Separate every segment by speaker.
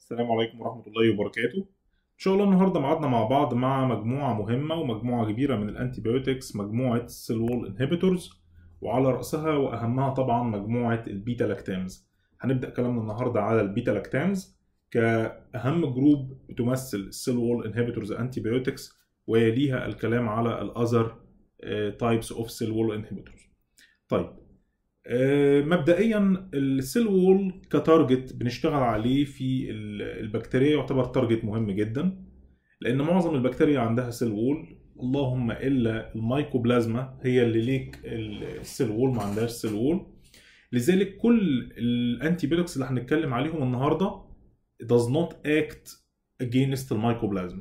Speaker 1: السلام عليكم ورحمة الله وبركاته إن شاء الله النهاردة معادنا مع بعض مع مجموعة مهمة ومجموعة كبيرة من الأنتيبيوتكس مجموعة سيل وول انهبيتورز وعلى رأسها وأهمها طبعا مجموعة البيتا لاكتامز هنبدأ كلامنا النهاردة على البيتا لاكتامز كأهم جروب بتمثل السيل وول انهبيتورز انتيبيوتكس ويليها الكلام على الأذر تايبس اوف سيل وول انهبيتورز طيب آه، مبدئيا السيل وول كتارجت بنشتغل عليه في ال- البكتيريا يعتبر تارجت مهم جدا لان معظم البكتيريا عندها سيل وول اللهم الا الميكوبلازما هي اللي ليك السيل وول ما عندهاش سيل وول لذلك كل الانتي بيوتكس اللي هنتكلم عليهم النهارده does not act against الميكوبلازما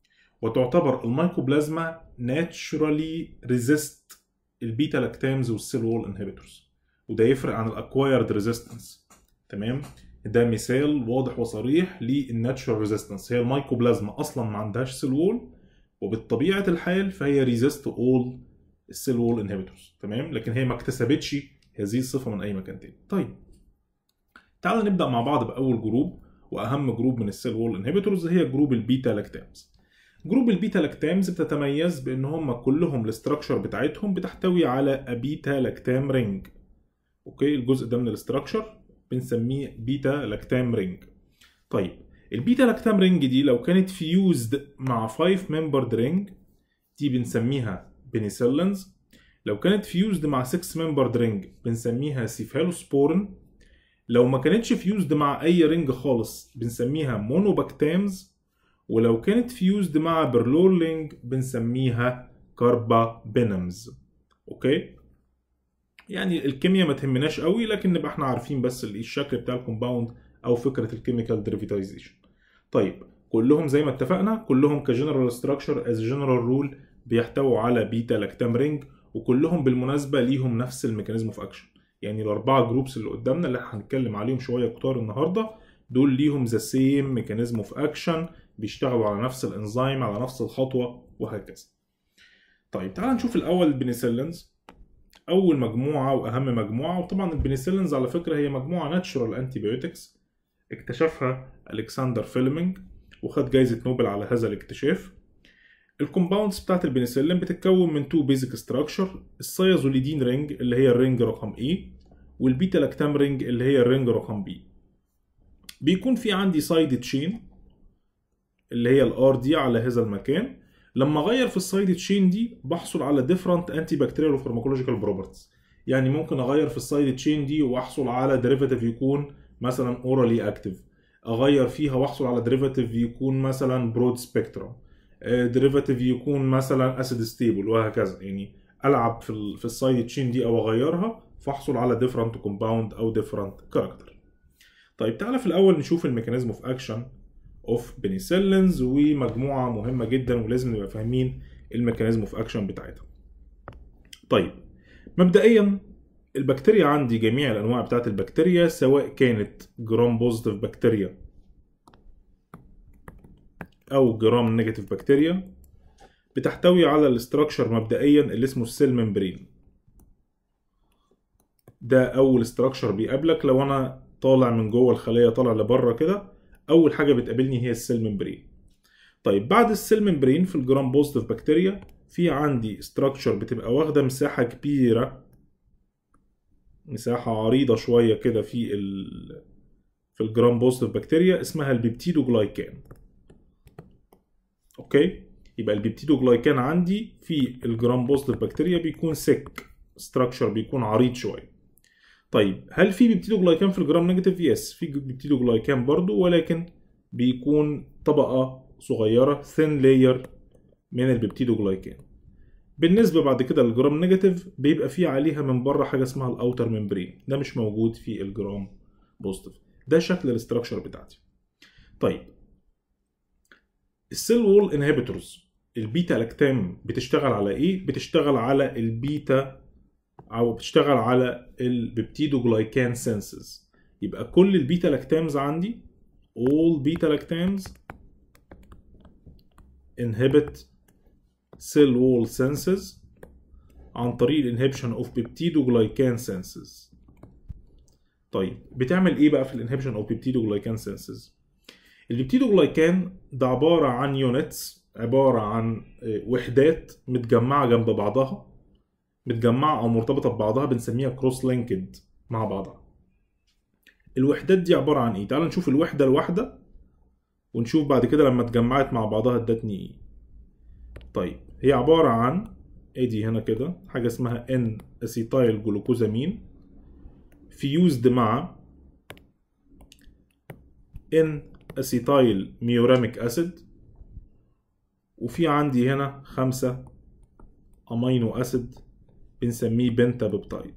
Speaker 1: وتعتبر الميكوبلازما naturally resist البيتا لاكتامز والسيل وول انهبيتورز وده يفرق عن الاكوايرد ريزيستنس تمام ده مثال واضح وصريح للناتشورال ريزيستنس هي الميكوبلازما اصلا ما عندهاش سيل وول وبطبيعه الحال فهي ريزيست اول السيل وول انهبيتورز تمام لكن هي ما اكتسبتش هذه الصفه من اي مكان تاني طيب تعال نبدا مع بعض باول جروب واهم جروب من السيل وول انهبيتورز هي جروب البيتا لاكتامز جروب البيتا لاكتامز بتتميز بان هم كلهم الاستراكشر بتاعتهم بتحتوي على ابيتا لاكتام رينج اوكي الجزء ده من الاستراكشر بنسميه بيتا لاكتام رينج طيب البيتا لاكتام رينج دي لو كانت فيوزد مع 5 ممبرد رينج دي بنسميها بنسلينز لو كانت فيوزد مع 6 ممبرد رينج بنسميها سيفالوسبورين لو ما كانتش فيوزد مع اي رينج خالص بنسميها مونوباكتامز ولو كانت فيوزد مع برلورلينج بنسميها كاربا بينمز اوكي يعني الكيمياء ما تهمناش قوي لكن نبقى احنا عارفين بس ال- الشكل بتاع الكومباوند او فكره الكيميكال ديريفيتايزيشن طيب كلهم زي ما اتفقنا كلهم كجنرال ستراكشر از جنرال رول بيحتووا على بيتا لاكتام رينج وكلهم بالمناسبه ليهم نفس الميكانيزم اوف اكشن يعني الاربعه جروبس اللي قدامنا اللي هنتكلم عليهم شويه كتار النهارده دول ليهم ذا سيم ميكانيزم اوف اكشن بيشتغلوا على نفس الانزيم على نفس الخطوه وهكذا طيب تعال نشوف الاول البنسلينز اول مجموعه واهم مجموعه وطبعا البنسلينز على فكره هي مجموعه ناتشورال انتيبيوتكس اكتشفها الكسندر فيلمينج وخد جائزه نوبل على هذا الاكتشاف الكومباوندز بتاعت البنسلين بتتكون من تو بيزك ستراكشر السيازوليدين رينج اللي هي الرينج رقم E والبيتا لاكتام رينج اللي هي الرينج رقم B بيكون في عندي سايد تشين اللي هي الار دي على هذا المكان لما اغير في السايد تشين دي بحصل على ديفرنت انتي بكتيريال وفارماكولوجيكال بروبرتيز يعني ممكن اغير في السايد تشين دي واحصل على ديريفاتيف يكون مثلا اورالي اكتيف اغير فيها واحصل على ديريفاتيف يكون مثلا برود سبيكترم ديريفاتيف يكون مثلا اسيد ستيبل وهكذا يعني العب في ال في السايد تشين دي او اغيرها فاحصل على ديفرنت كومباوند او ديفرنت كاركتر طيب تعالى في الاول نشوف الميكانيزم اوف اكشن اوف بنسلينز ومجموعه مهمه جدا ولازم نبقى فاهمين الميكانيزم اوف اكشن بتاعتها طيب مبدئيا البكتيريا عندي جميع الانواع بتاعت البكتيريا سواء كانت جرام بوزيتيف بكتيريا او جرام نيجاتيف بكتيريا بتحتوي على الاستراكشر مبدئيا اللي اسمه السيل ممبرين ده اول استراكشر بيقابلك لو انا طالع من جوه الخليه طالع لبره كده اول حاجه بتقابلني هي السيل ممبرين طيب بعد السيل ممبرين في الجرام بوزيتيف بكتيريا في عندي استراكشر بتبقى واخده مساحه كبيره مساحه عريضه شويه كده في ال في الجرام بوزيتيف بكتيريا اسمها البيبتيدوجلايكان اوكي يبقى البيبتيدوجلايكان عندي في الجرام بوزيتيف بكتيريا بيكون سك ستراكشر بيكون عريض شويه طيب هل في بيبتيدوجلايكان في الجرام نيجاتيف يس في بيبتيدوجلايكان برضو ولكن بيكون طبقه صغيره ثين لاير من البيبتيدوجلايكان بالنسبه بعد كده للجرام نيجاتيف بيبقى في عليها من بره حاجه اسمها الاوتر ممبرين ده مش موجود في الجرام بوزيتيف ده شكل الاستراكشر بتاعتي طيب السيل وول انهبيتورز البيتا لاكتام بتشتغل على ايه بتشتغل على البيتا او بتشتغل على البيبتيدوجلايكان سنسز يبقى كل البيتا لاكتامز عندي all beta lactams inhibit cell wall senses عن طريق الانهبشن اوف بيبتيدوجلايكان سنسز طيب بتعمل ايه بقى في الانهبشن اوف بيبتيدوجلايكان سنسز البيبتيدوجلايكان ده عباره عن يونتس عباره عن آه، وحدات متجمعه جنب بعضها متجمعه او مرتبطه ببعضها بنسميها كروس لينكد مع بعضها الوحدات دي عباره عن ايه تعال نشوف الوحده الواحده ونشوف بعد كده لما اتجمعت مع بعضها ادتني ايه طيب هي عباره عن ادي هنا كده حاجه اسمها ان اسيتايل جلوكوزامين فيوزد مع ان اسيتايل ميوراميك اسيد وفي عندي هنا خمسة امينو اسيد بنسميه بنتا بيبتايد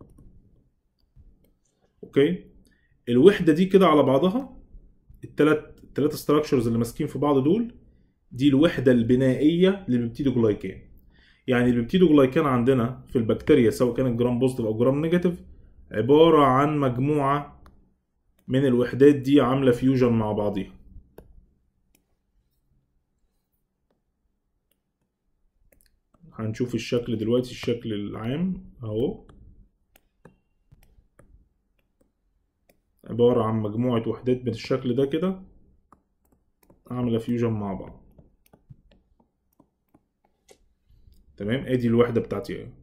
Speaker 1: اوكي الوحده دي كده على بعضها التلات التلات ستراكشرز اللي ماسكين في بعض دول دي الوحده البنائيه للبيبتيدوجلايكان يعني البيبتيدوجلايكان عندنا في البكتيريا سواء كانت جرام بوزيتيف او جرام نيجاتيف عباره عن مجموعه من الوحدات دي عامله فيوجن مع بعضيها هنشوف الشكل دلوقتي الشكل العام اهو عبارة عن مجموعة وحدات بالشكل ده كده عاملة فيوجن مع بعض تمام ادي الوحدة بتاعتي اهي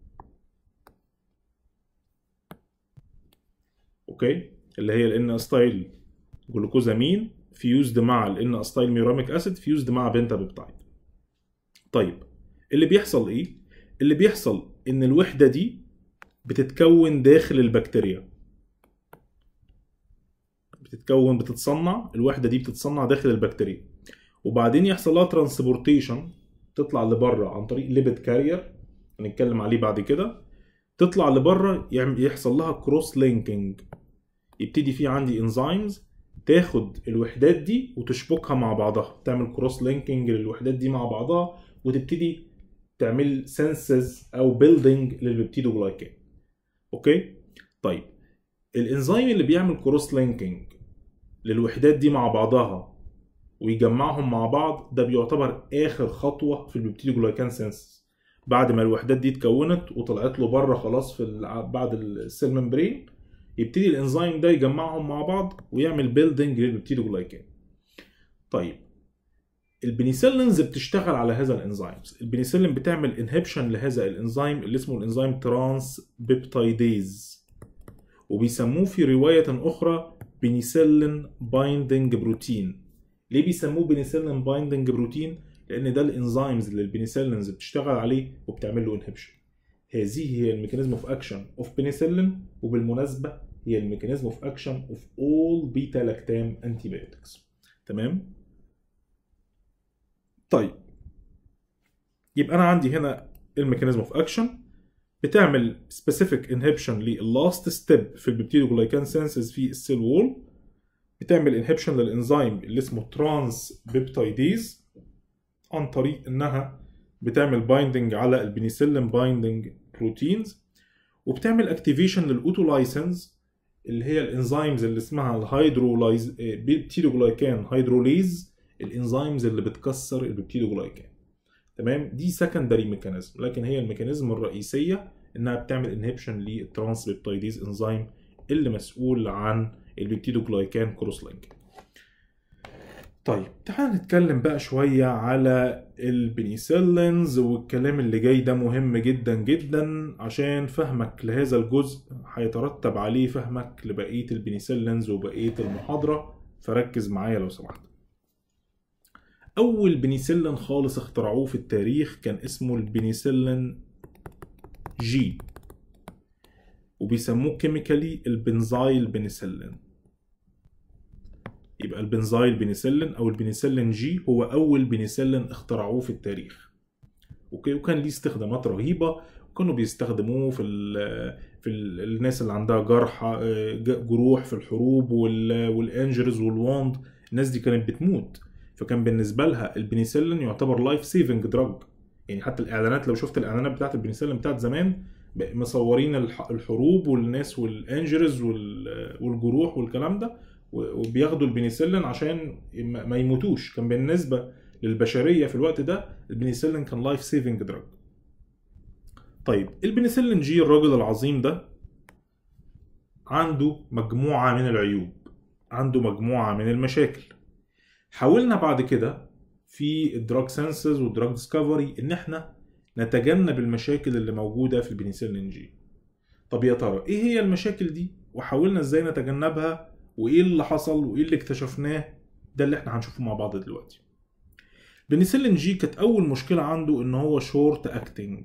Speaker 1: اوكي اللي هي الان استايل جلوكوزامين فيوزد مع الان استايل ميوراميك اسيد فيوزد مع بنتا بيبتايد طيب اللي بيحصل ايه اللي بيحصل ان الوحده دي بتتكون داخل البكتيريا بتتكون بتتصنع الوحده دي بتتصنع داخل البكتيريا وبعدين يحصل لها ترانسبورتيشن تطلع لبره عن طريق ليبيد كارير هنتكلم عليه بعد كده تطلع لبره يعمل- يحصل لها كروس لينكينج يبتدي في عندي انزيمز تاخد الوحدات دي وتشبكها مع بعضها تعمل كروس لينكينج للوحدات دي مع بعضها وتبتدي تعمل سنسز او بيلدينج للبيبتيدوجلايكان اوكي طيب الانزيم اللي بيعمل كروس لينكينج للوحدات دي مع بعضها ويجمعهم مع بعض ده بيعتبر اخر خطوه في البيبتيدوجلايكان سنسز بعد ما الوحدات دي اتكونت وطلعت له بره خلاص في الع- بعد السيل ممبرين يبتدي الانزيم ده يجمعهم مع بعض ويعمل بيلدينج للبيبتيدوجلايكان طيب البنيسيلينز بتشتغل على هذا الانزيمز البنيسيلين بتعمل انهبشن لهذا الانزيم اللي اسمه الانزيم ترانس بيبتايديز وبيسموه في رواية أخرى بنيسيلين بايندنج بروتين ليه بيسموه بنيسيلين بايندنج بروتين؟ لأن ده الانزيمز اللي البنيسيلينز بتشتغل عليه وبتعمل له انهبشن هذه هي الميكانيزم اوف اكشن اوف بنيسيلين وبالمناسبة هي الميكانيزم اوف اكشن اوف اول بيتا لاكتام انتي تمام؟ طيب يبقى انا عندي هنا الميكانيزم اوف اكشن بتعمل سبيسيفيك انهبشن لللاست ستيب في البيبتيدوجلايكان سينسز في السيل وول بتعمل انهبشن للانزيم اللي اسمه ترانس بيبتايديز عن طريق انها بتعمل بايندنج على البنيسيلين بايندنج بروتينز وبتعمل اكتيفيشن للاوتولايسنز اللي هي الانزيمز اللي اسمها الهيدرولايز بيبتيدوجلايكان هيدروليز الانزيمز اللي بتكسر البيبتيدوجلايكان تمام دي سكندري ميكانيزم لكن هي الميكانيزم الرئيسيه انها بتعمل انهبشن للترانس بيبتايديز انزيم اللي مسؤول عن البيبتيدوجلايكان كروس لينك طيب تعال نتكلم بقى شوية على البنيسيلينز والكلام اللي جاي ده مهم جدا جدا عشان فهمك لهذا الجزء هيترتب عليه فهمك لبقية البنيسيلينز وبقية المحاضرة فركز معايا لو سمحت أول بنيسيلين خالص اخترعوه في التاريخ كان اسمه البنيسيلين جي وبيسموه كيميكالي البنزايل بنيسيلين يبقى البنزايل بنيسيلين او البنيسيلين جي هو اول بنيسيلين اخترعوه في التاريخ اوكي وكان ليه استخدامات رهيبه وكانوا بيستخدموه في ال في ال الناس اللي عندها جرح آه، ج- جروح في الحروب وال- والانجرز والواند الناس دي كانت بتموت فكان بالنسبه لها البنيسيلين يعتبر لايف سيفنج دراج يعني حتى الاعلانات لو شفت الاعلانات بتاعت البنيسيلين بتاعت زمان ب- مصورين الح- الحروب والناس والانجرز وال- والجروح والكلام ده و- وبياخدوا البنيسيلين عشان ما ما يموتوش كان بالنسبه للبشريه في الوقت ده البنيسيلين كان لايف سيفنج دراج طيب البنيسيلين جي الراجل العظيم ده عنده مجموعه من العيوب عنده مجموعه من المشاكل حاولنا بعد كده في الدراج سنسز والدراج ديسكفري ان احنا نتجنب المشاكل اللي موجوده في البنسلين جي طب يا ترى ايه هي المشاكل دي وحاولنا ازاي نتجنبها وايه اللي حصل وايه اللي اكتشفناه ده اللي احنا هنشوفه مع بعض دلوقتي بنسلين جي كانت اول مشكله عنده ان هو شورت اكتنج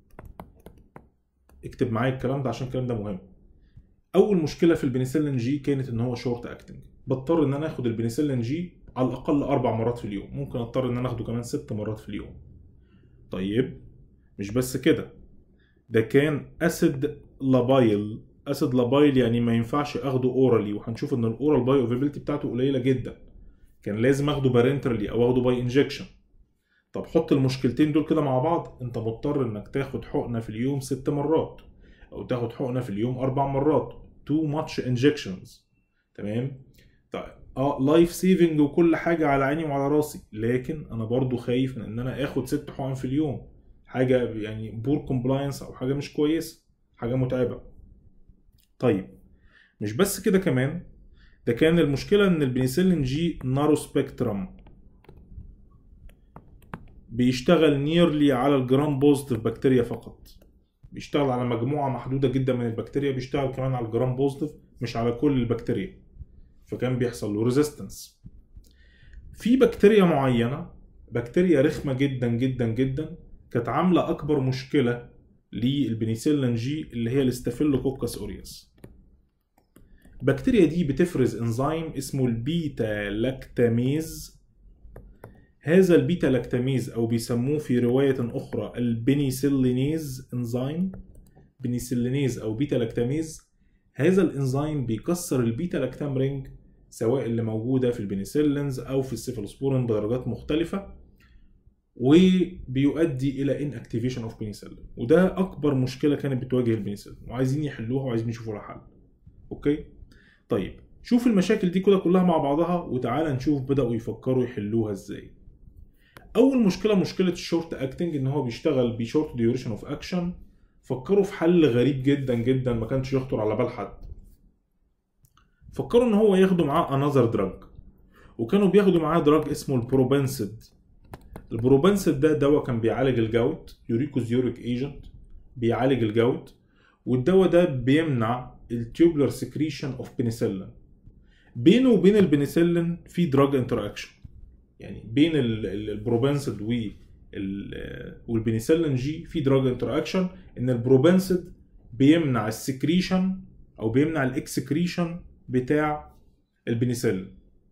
Speaker 1: اكتب معايا الكلام ده عشان الكلام ده مهم اول مشكله في البنسلين جي كانت ان هو شورت اكتنج بضطر ان انا اخد البنسلين جي على الاقل اربع مرات في اليوم ممكن اضطر ان انا اخده كمان ست مرات في اليوم طيب مش بس كده ده كان اسيد لابايل اسيد لابايل يعني ما ينفعش اخده اورالي وهنشوف ان الاورال باي افيبيلتي بتاعته قليله جدا كان لازم اخده بارنترالي او اخده باي انجكشن طب حط المشكلتين دول كده مع بعض انت مضطر انك تاخد حقنه في اليوم ست مرات او تاخد حقنه في اليوم اربع مرات تو ماتش انجكشنز تمام طيب اه لايف سيفنج وكل حاجه على عيني وعلى راسي لكن انا برضو خايف من ان انا اخد ست حقن في اليوم حاجه يعني بور كومبلاينس او حاجه مش كويسه حاجه متعبه طيب مش بس كده كمان ده كان المشكله ان البنسلين جي نارو سبيكترم بيشتغل نيرلي على الجرام بوزيتيف بكتيريا فقط بيشتغل على مجموعه محدوده جدا من البكتيريا بيشتغل كمان على الجرام بوزيتيف مش على كل البكتيريا فكان بيحصل له ريزيستنس في بكتيريا معينه بكتيريا رخمه جدا جدا جدا كانت عامله اكبر مشكله للبنيسيلين جي اللي هي الاستافيلوكوكس اوريوس البكتيريا دي بتفرز انزيم اسمه البيتا لاكتاميز هذا البيتا لاكتاميز او بيسموه في روايه اخرى البنيسيلينيز انزيم بنيسيلينيز او بيتا لاكتاميز هذا الانزيم بيكسر البيتا لاكتام رينج سواء اللي موجوده في البنيسيلينز او في السيفالوسبورين بدرجات مختلفه وبيؤدي الى ان اكتيفيشن اوف بنيسيلين وده اكبر مشكله كانت بتواجه البنيسيلين وعايزين يحلوها وعايزين يشوفوا لها حل اوكي طيب شوف المشاكل دي كده كلها مع بعضها وتعالى نشوف بداوا يفكروا يحلوها ازاي اول مشكله مشكله الشورت اكتنج ان هو بيشتغل بشورت ديوريشن اوف اكشن فكروا في حل غريب جدا جدا ما كانش يخطر على بال حد فكروا ان هو ياخدوا معاه انذر دراج وكانوا بياخدوا معاه دراج اسمه البروبنسيد البروبنسيد ده دواء كان بيعالج الجوت يوريكوز يوريك ايجنت بيعالج الجوت والدواء ده بيمنع التيوبلر سكريشن اوف بنسلين بينه وبين البنسلين في دراج انتر اكشن يعني بين البروبنسيد و والبنسلين جي في دراج انتر اكشن ان البروبنسيد بيمنع السكريشن او بيمنع الاكسكريشن بتاع البنسلين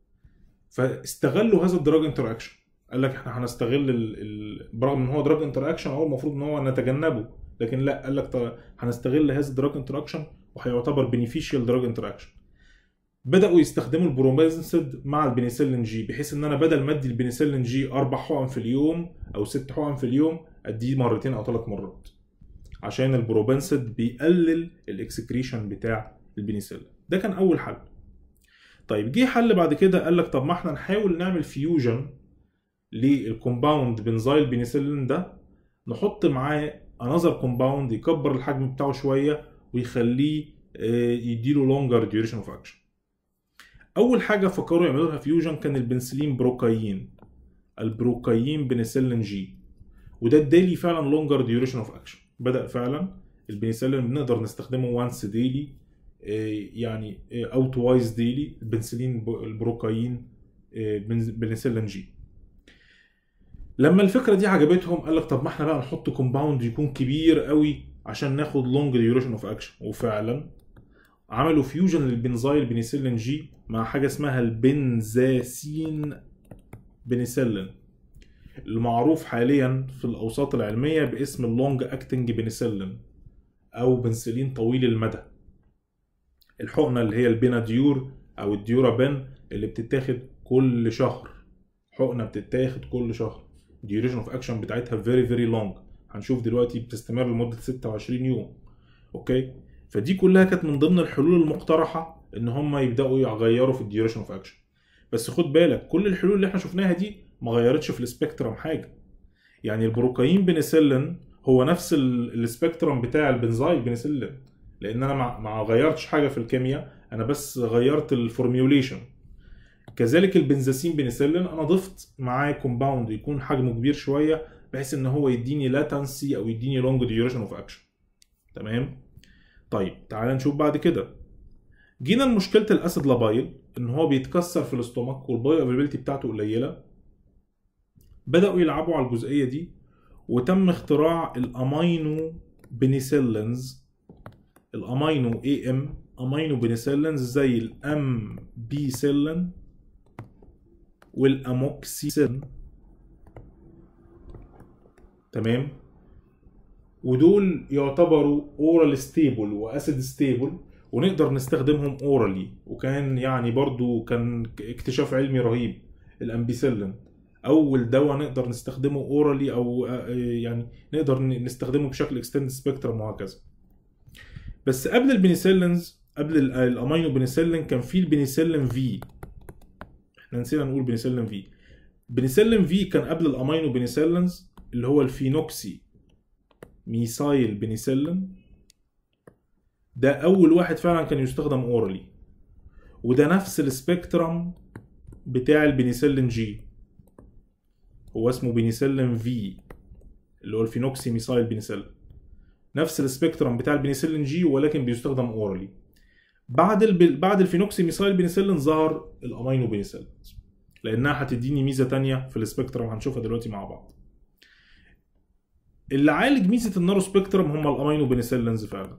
Speaker 1: فاستغلوا هذا الدراج انتر اكشن قال لك احنا هنستغل ال... ال... برغم ان هو دراج انتر اكشن هو المفروض ان هو نتجنبه لكن لا قال لك طيب هنستغل هذا الدراج انتر اكشن وهيعتبر بينيفيشال دراج انتر اكشن بداوا يستخدموا البرومازيد مع البنسلين جي بحيث ان انا بدل ما ادي البنسلين جي اربع حقن في اليوم او ست حقن في اليوم اديه مرتين او ثلاث مرات عشان البروبنسيد بيقلل الاكسكريشن بتاع البنسلين ده كان اول حل طيب جه حل بعد كده قال لك طب ما احنا نحاول نعمل فيوجن للكومباوند بنزايل بنسلين ده نحط معاه انذر كومباوند يكبر الحجم بتاعه شويه ويخليه يديله لونجر ديوريشن اوف اكشن اول حاجه فكروا يعملوا لها فيوجن كان البنسلين بروكايين البروكايين بنسلين جي وده ادالي فعلا لونجر ديوريشن اوف اكشن بدا فعلا البنسلين بنقدر نستخدمه وانس ديلي يعني او توايس ديلي البنسلين البروكايين بنسلين جي لما الفكره دي عجبتهم قال لك طب ما احنا بقى نحط كومباوند يكون كبير قوي عشان ناخد لونج ديوريشن اوف اكشن وفعلا عملوا فيوجن للبنزايل بنسلين جي مع حاجه اسمها البنزاسين بنسلين المعروف حاليا في الاوساط العلميه باسم اللونج اكتنج بنسلين او بنسلين طويل المدى الحقنه اللي هي البناديور او الديورابين اللي بتتاخد كل شهر حقنه بتتاخد كل شهر الديوريشن اوف اكشن بتاعتها فيري فيري لونج هنشوف دلوقتي بتستمر لمده 26 يوم اوكي فدي كلها كانت من ضمن الحلول المقترحه ان هم يبداوا يغيروا في الديوريشن اوف اكشن بس خد بالك كل الحلول اللي احنا شفناها دي ما غيرتش في السبيكترم حاجه يعني البروكاين بنسلين هو نفس السبيكترم بتاع البنزايل بنسلين لان انا ما غيرتش حاجه في الكيمياء انا بس غيرت الفورميوليشن كذلك البنزاسين بنسلين انا ضفت معاه كومباوند يكون حجمه كبير شويه بحيث ان هو يديني لاتنسي او يديني لونج ديوريشن اوف اكشن تمام طيب تعال نشوف بعد كده جينا لمشكله الاسيد لابايل ان هو بيتكسر في الاستومك والبايو افيلابيلتي بتاعته قليله بداوا يلعبوا على الجزئيه دي وتم اختراع الامينو بنيسيلينز الامينو اي ام امينو بنيسيلينز زي الام بي سيلين والاموكسيسين تمام ودول يعتبروا اورال ستيبل واسيد ستيبل ونقدر نستخدمهم اورالي وكان يعني برضو كان اكتشاف علمي رهيب الامبيسيلين اول دواء نقدر نستخدمه اورالي او يعني نقدر نستخدمه بشكل اكستند سبيكترم وهكذا بس قبل البنسلينز قبل الامينو بنسلين كان في البنسلين في احنا نسينا نقول بنسلين في بنسلين في كان قبل الامينو بنسلينز اللي هو الفينوكسي ميثايل بنسلين ده اول واحد فعلا كان يستخدم اورالي وده نفس السبيكترم بتاع البنسلين جي هو اسمه بنسلين في اللي هو الفينوكسي ميثايل بنسلين نفس السبيكترم بتاع البنسلين جي ولكن بيستخدم اورالي بعد الب... بعد الفينوكسي ميثايل بنسلين ظهر الامينو بنسلين لانها هتديني ميزه تانية في السبيكترم هنشوفها دلوقتي مع بعض اللي عالج ميزه النارو سبيكترم هم الامينو بنسلينز فعلا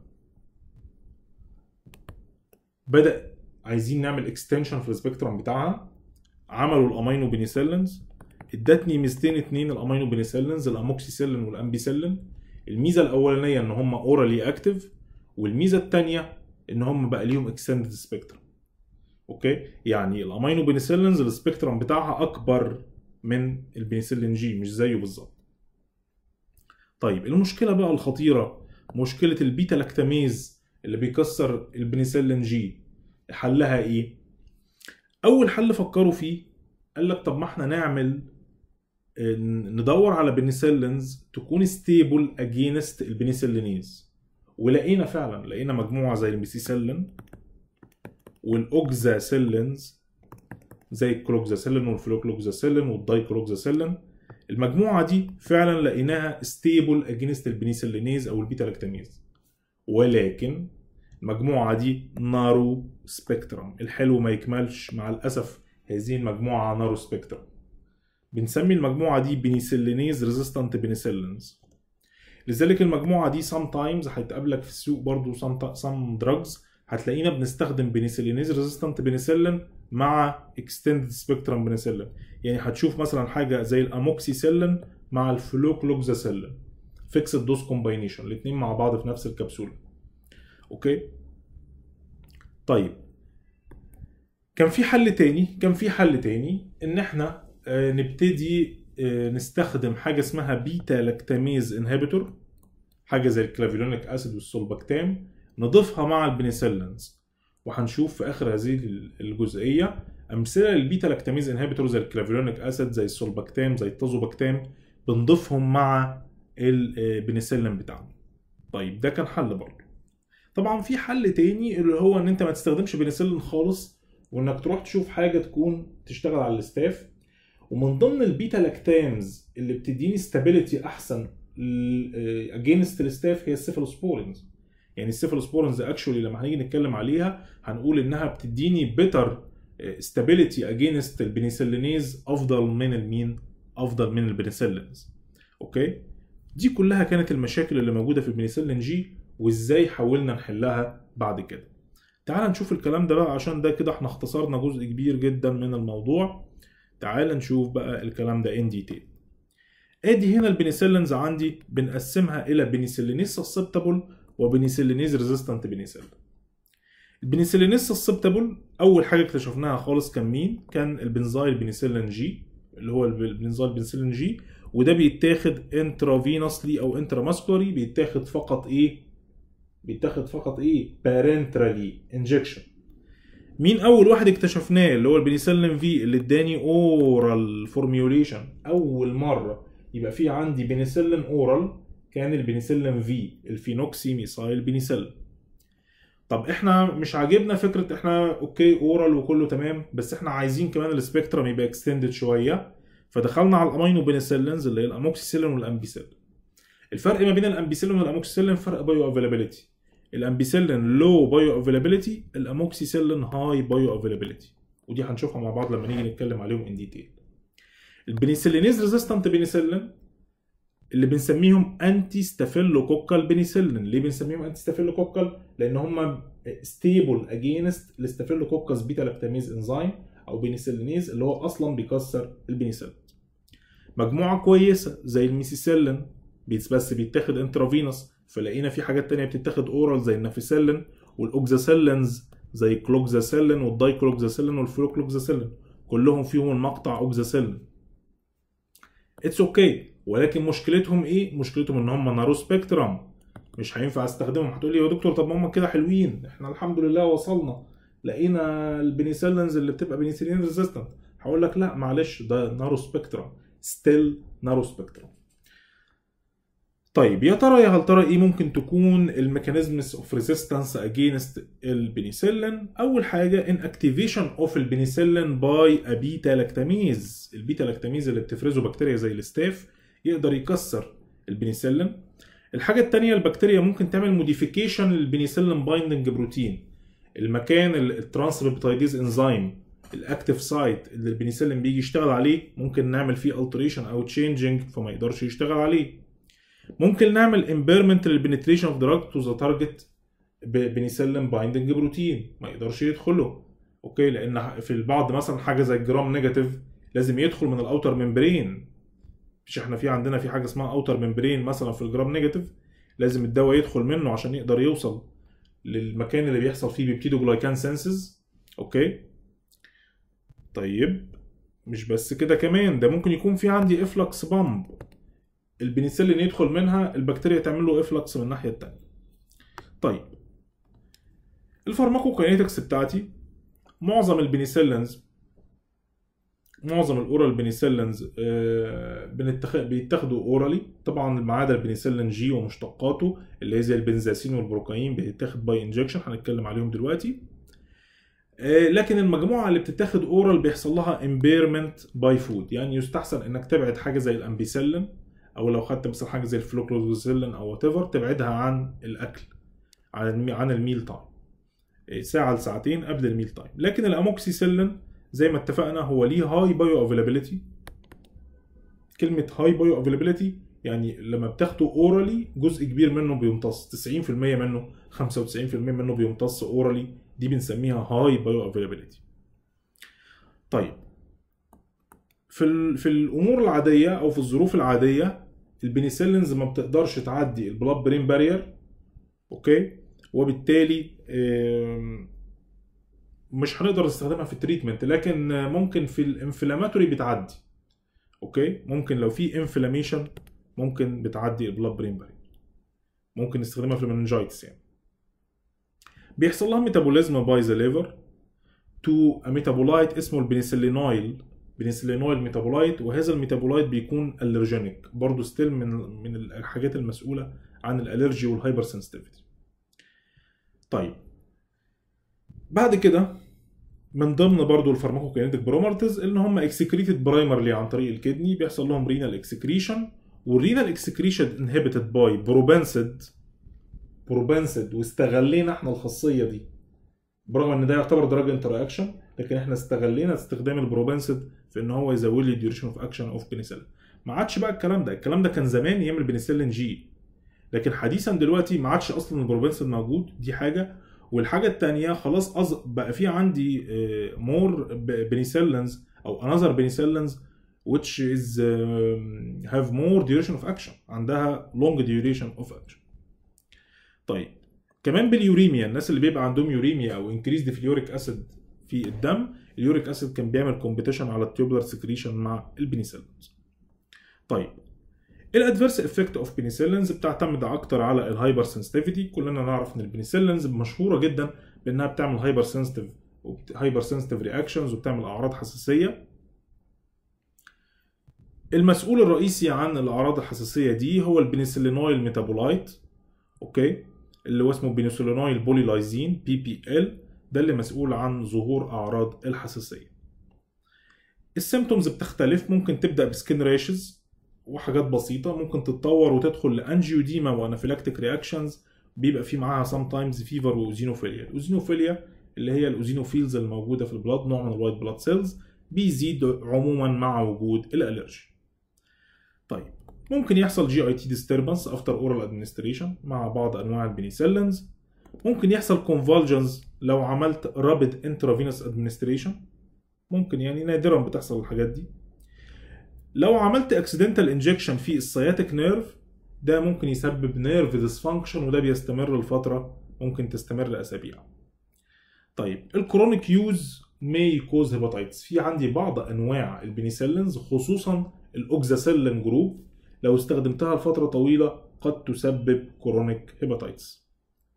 Speaker 1: بدا عايزين نعمل اكستنشن في السبيكترم بتاعها عملوا الامينو بنسلينز ادتني ميزتين اتنين الامينو بنسلينز الاموكسيسيلين والامبيسيلين الميزه الاولانيه ان هم اورالي اكتف والميزه الثانيه ان هم بقى ليهم اكستندد سبيكترم اوكي يعني الامينو بنسلينز السبيكترم بتاعها اكبر من البنسلين جي مش زيه بالظبط طيب المشكله بقى الخطيره مشكله البيتا لاكتاميز اللي بيكسر البنسلين جي حلها ايه اول حل فكروا فيه قال لك طب ما احنا نعمل ندور على بنسلينز تكون ستيبل اجينست البنسلينيز ولقينا فعلا لقينا مجموعه زي الميسيسيلين والاوكزاسيلينز زي الكلوكزاسيلين والفلوكلوكزاسيلين والدايكلوكزاسيلين المجموعه دي فعلا لقيناها ستيبل اجينست البنيسلينيز او البيتا لاكتاميز ولكن المجموعه دي نارو سبيكترم الحلو ما يكملش مع الاسف هذه المجموعه نارو سبيكترم بنسمي المجموعه دي بنيسلينيز ريزيستنت بنيسلينز لذلك المجموعه دي سام تايمز هيتقابلك في السوق برضو سام سام دراجز هتلاقينا بنستخدم بنيسلينيز ريزيستنت بنيسلين مع اكستندد سبيكترم بنيسلين يعني هتشوف مثلا حاجه زي الاموكسيسيلين مع الفلوكلوكزاسيلين فيكسد دوز كومباينيشن الاثنين مع بعض في نفس الكبسوله اوكي طيب كان في حل تاني كان في حل تاني ان احنا نبتدي نستخدم حاجه اسمها بيتا لاكتاميز انهبيتور حاجه زي الكلافيلونيك اسيد والسولباكتام نضيفها مع البنسلينز وهنشوف في اخر هذه الجزئيه امثله للبيتا لاكتاميز انهبيتور زي الكلافيلونيك اسيد زي السولباكتام زي التازوباكتام بنضيفهم مع البنسلين بتاعنا طيب ده كان حل برضه طبعا في حل تاني اللي هو ان انت ما تستخدمش بنسلين خالص وانك تروح تشوف حاجه تكون تشتغل على الاستاف ومن ضمن البيتا لاكتامز اللي بتديني ستابيليتي احسن اجينست الستاف هي السيفالوسبورينز يعني السيفالوسبورينز اكشولي لما هنيجي نتكلم عليها هنقول انها بتديني بيتر ستابيليتي اجينست البنسلينيز افضل من المين افضل من البنسلينز اوكي دي كلها كانت المشاكل اللي موجوده في البنسلين جي وازاي حاولنا نحلها بعد كده تعال نشوف الكلام ده بقى عشان ده كده احنا اختصرنا جزء كبير جدا من الموضوع تعال نشوف بقى الكلام ده ان ديتيل ادي هنا البنسلينز عندي بنقسمها الى بنسلينيز سسبتابل وبنسلينيز ريزيستنت بنسلين البنسلينيز سسبتابل اول حاجه اكتشفناها خالص كان مين كان البنزايل بنسلين جي اللي هو البنزايل بنسلين جي وده بيتاخد انترافينوسلي او انتراماسكولاري بيتاخد فقط ايه بيتاخد فقط ايه بارنترالي انجكشن مين اول واحد اكتشفناه اللي هو البنسلين في اللي اداني اورال فورميوليشن اول مره يبقى في عندي بنسلين اورال كان البنسلين في الفينوكسي ميثايل بنسلين طب احنا مش عاجبنا فكره احنا اوكي اورال وكله تمام بس احنا عايزين كمان السبيكترم يبقى اكستندد شويه فدخلنا على الامينو بنسلينز اللي هي الاموكسيسيلين والامبيسيلين الفرق ما بين الامبيسيلين والاموكسيسيلين فرق بايو افيلابيلتي الامبيسيلين لو بايو افيلابيلتي الاموكسيسيلين هاي بايو افيلابيلتي ودي هنشوفها مع بعض لما نيجي نتكلم عليهم ان ديتيل البنسلينيز ريزيستنت بنسلين اللي بنسميهم انتي ستافيلوكوكال بنسلين ليه بنسميهم انتي ستافيلوكوكال لان هم ستيبل اجينست الستافيلوكوكس بيتا لاكتاميز انزيم او بنسلينيز اللي هو اصلا بيكسر البنسلين مجموعه كويسه زي الميسيسيلين بس بيتاخد انترافينوس فلقينا في حاجات تانية بتتاخد اورال زي النافيسيلين والاوكزاسيلينز زي كلوكزاسيلين والدايكلوكزاسيلين والفلوكلوكزاسيلين كلهم فيهم المقطع اوكزاسيلين اتس اوكي okay. ولكن مشكلتهم ايه مشكلتهم ان هم نارو سبيكترم مش هينفع استخدمهم هتقول لي يا دكتور طب ما هم كده حلوين احنا الحمد لله وصلنا لقينا البنسلينز اللي بتبقى بنسلين ريزيستنت هقول لك لا معلش ده نارو سبيكترم ستيل نارو سبيكترم طيب يا ترى يا هل ترى ايه ممكن تكون الميكانيزمز اوف ريزيستنس اجينست البنسلين اول حاجه ان اكتيفيشن اوف البنسلين باي ا بيتا لاكتاميز البيتا لاكتاميز اللي بتفرزه بكتيريا زي الستاف يقدر يكسر البنسلين الحاجه الثانيه البكتيريا ممكن تعمل موديفيكيشن للبنسلين بايندنج بروتين المكان الترانسبيبتايديز انزيم الاكتيف سايت اللي البنسلين بيجي يشتغل عليه ممكن نعمل فيه التريشن او تشينجينج فما يقدرش يشتغل عليه ممكن نعمل امبيرمنت للبنتريشن اوف دراج تو ذا تارجت بنسلين بايندنج بروتين ما يقدرش يدخله اوكي لان في البعض مثلا حاجه زي الجرام نيجاتيف لازم يدخل من الاوتر ممبرين مش احنا في عندنا في حاجه اسمها اوتر ممبرين مثلا في الجرام نيجاتيف لازم الدواء يدخل منه عشان يقدر يوصل للمكان اللي بيحصل فيه بيبتيدو جلايكان سينسز اوكي طيب مش بس كده كمان ده ممكن يكون في عندي افلكس بامب البنسلين يدخل منها البكتيريا تعمل له افلكس من الناحيه الثانيه طيب الفارماكوكاينيتكس بتاعتي معظم البنسلينز معظم الاورال بنسلينز بيتاخدوا اورالي طبعا ما عدا البنسلين جي ومشتقاته اللي هي زي البنزاسين والبروكاين بيتاخد باي انجكشن هنتكلم عليهم دلوقتي لكن المجموعه اللي بتتاخد اورال بيحصل لها امبيرمنت باي فود يعني يستحسن انك تبعد حاجه زي الامبيسلين او لو خدت مثلا حاجه زي الفلوكلوزيلين او وات ايفر تبعدها عن الاكل عن عن الميل تايم ساعه لساعتين قبل الميل تايم لكن الاموكسيسيلين زي ما اتفقنا هو ليه هاي بايو افيلابيلتي كلمه هاي بايو افيلابيلتي يعني لما بتاخده اورالي جزء كبير منه بيمتص 90% منه 95% منه بيمتص اورالي دي بنسميها هاي بايو افيلابيلتي طيب في في الامور العاديه او في الظروف العاديه البنسلينز ما بتقدرش تعدي البلاد برين بارير اوكي وبالتالي مش هنقدر نستخدمها في التريتمنت لكن ممكن في الانفلاماتوري بتعدي اوكي ممكن لو في انفلاميشن ممكن بتعدي البلاد برين بارير ممكن نستخدمها في المننجايتس يعني بيحصل لها ميتابوليزم باي ذا ليفر تو ميتابولايت اسمه البنسلينويل بنسلينويل ميتابولايت وهذا الميتابولايت بيكون الرجينيك برضه ستيل من من الحاجات المسؤوله عن الالرجي والهايبر سنسيتيفيتي طيب بعد كده من ضمن برضه الفارماكوكينيتيك برومرتز ان هم اكسكريتد برايمرلي عن طريق الكدني بيحصل لهم رينال اكسكريشن والرينال اكسكريشن انهبيتد باي بروبنسد بروبنسد واستغلينا احنا الخاصيه دي برغم ان ده يعتبر دراج انتر اكشن لكن احنا استغلينا استخدام البروبنسد في ان هو يزود لي الديوريشن اوف اكشن اوف بنسلين ما عادش بقى الكلام ده الكلام ده كان زمان ايام البنسلين جي لكن حديثا دلوقتي ما عادش اصلا البروبنسد موجود دي حاجه والحاجه الثانيه خلاص أز... بقى في عندي مور بنسلينز او انذر بنسلينز which is uh, have more duration of action عندها long duration of action طيب كمان باليوريميا الناس اللي بيبقى عندهم يوريميا او increased في اليوريك اسيد في الدم اليوريك اسيد كان بيعمل كومبيتيشن على التيوبلر سكريشن مع البنسلينز طيب الادفيرس افكت اوف بنسلينز بتعتمد اكتر على الهايبر سنسيتيفيتي كلنا نعرف ان البنسلينز مشهوره جدا بانها بتعمل هايبر سنسيتيف هايبر سنسيتيف رياكشنز وبتعمل اعراض حساسيه المسؤول الرئيسي عن الاعراض الحساسيه دي هو البنسلينويل ميتابولايت اوكي اللي هو اسمه بينيسيلينايل بوليلايزين بي بي ال ده اللي مسؤول عن ظهور اعراض الحساسيه السيمتومز بتختلف ممكن تبدا بسكين راشز وحاجات بسيطه ممكن تتطور وتدخل لانجيوديما وانافيلاكتيك رياكشنز بيبقى في معاها سام تايمز فيفر واوزينوفيليا الاوزينوفيليا اللي هي الاوزينوفيلز الموجوده في البلاد نوع من الوايت بلاد سيلز بيزيد عموما مع وجود الالرجي طيب ممكن يحصل جي اي تي ديستربنس افتر اورال ادمنستريشن مع بعض انواع البنيسيلينز ممكن يحصل كونفالجنز لو عملت رابيد انترافينوس ادمنستريشن ممكن يعني نادرا بتحصل الحاجات دي لو عملت اكسيدنتال انجكشن في السياتيك نيرف ده ممكن يسبب نيرف ديسفانكشن وده بيستمر لفتره ممكن تستمر اسابيع طيب الكرونيك يوز ماي كوز هيباتايتس في عندي بعض انواع البنيسيلينز خصوصا الاوكزاسيلين جروب لو استخدمتها لفتره طويله قد تسبب كرونيك هيباتايتس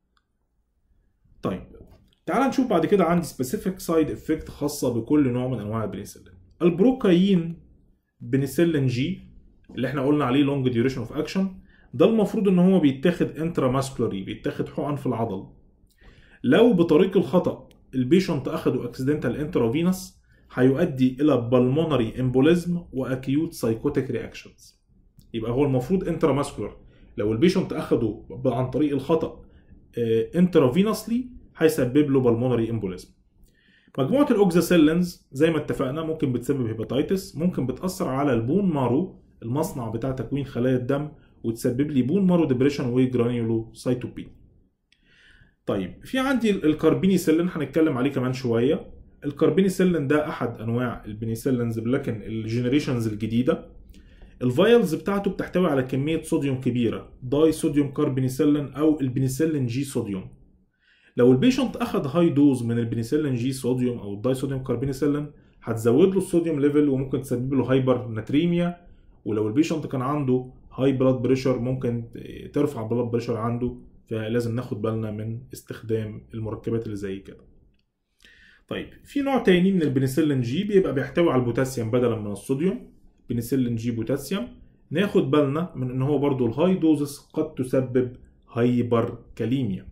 Speaker 1: طيب تعال نشوف بعد كده عندي سبيسيفيك سايد افكت خاصه بكل نوع من انواع البنسلين البروكاين بنسلين جي اللي احنا قلنا عليه لونج ديوريشن اوف اكشن ده المفروض ان هو بيتاخد انترا ماسكولاري بيتاخد حقن في العضل لو بطريق الخطا البيشنت اخده اكسيدنتال انترافينوس هيؤدي الى بالمونري امبوليزم واكيوت سايكوتيك رياكشنز يبقى هو المفروض انترا ماسكولار لو البيشنت اخده عن طريق الخطا انترافينوسلي هيسبب له بالمونري امبوليزم مجموعه الاوكزاسيلينز زي ما اتفقنا ممكن بتسبب هيباتيتس ممكن بتاثر على البون مارو المصنع بتاع تكوين خلايا الدم وتسبب لي بون مارو ديبريشن وجرانيولو سايتوبين طيب في عندي الكاربينيسيلين هنتكلم عليه كمان شويه الكاربينيسيلين ده احد انواع البنيسيلينز لكن الجنريشنز الجديده الفايلز بتاعته بتحتوي على كميه صوديوم كبيره داي صوديوم كاربينيسيلين او البنيسيلين جي صوديوم لو البيشنت اخد هاي دوز من البنيسيلين جي صوديوم او الداي صوديوم كاربينيسيلين هتزود له الصوديوم ليفل وممكن تسبب له هايبر ناتريميا ولو البيشنت كان عنده هاي بلاد بريشر ممكن ترفع بلاد بريشر عنده فلازم ناخد بالنا من استخدام المركبات اللي زي كده طيب في نوع تاني من البنسلين جي بيبقى بيحتوي على البوتاسيوم بدلا من الصوديوم بنسلين جي بوتاسيوم ناخد بالنا من ان هو برضو الهاي دوزس قد تسبب هايبر كاليميا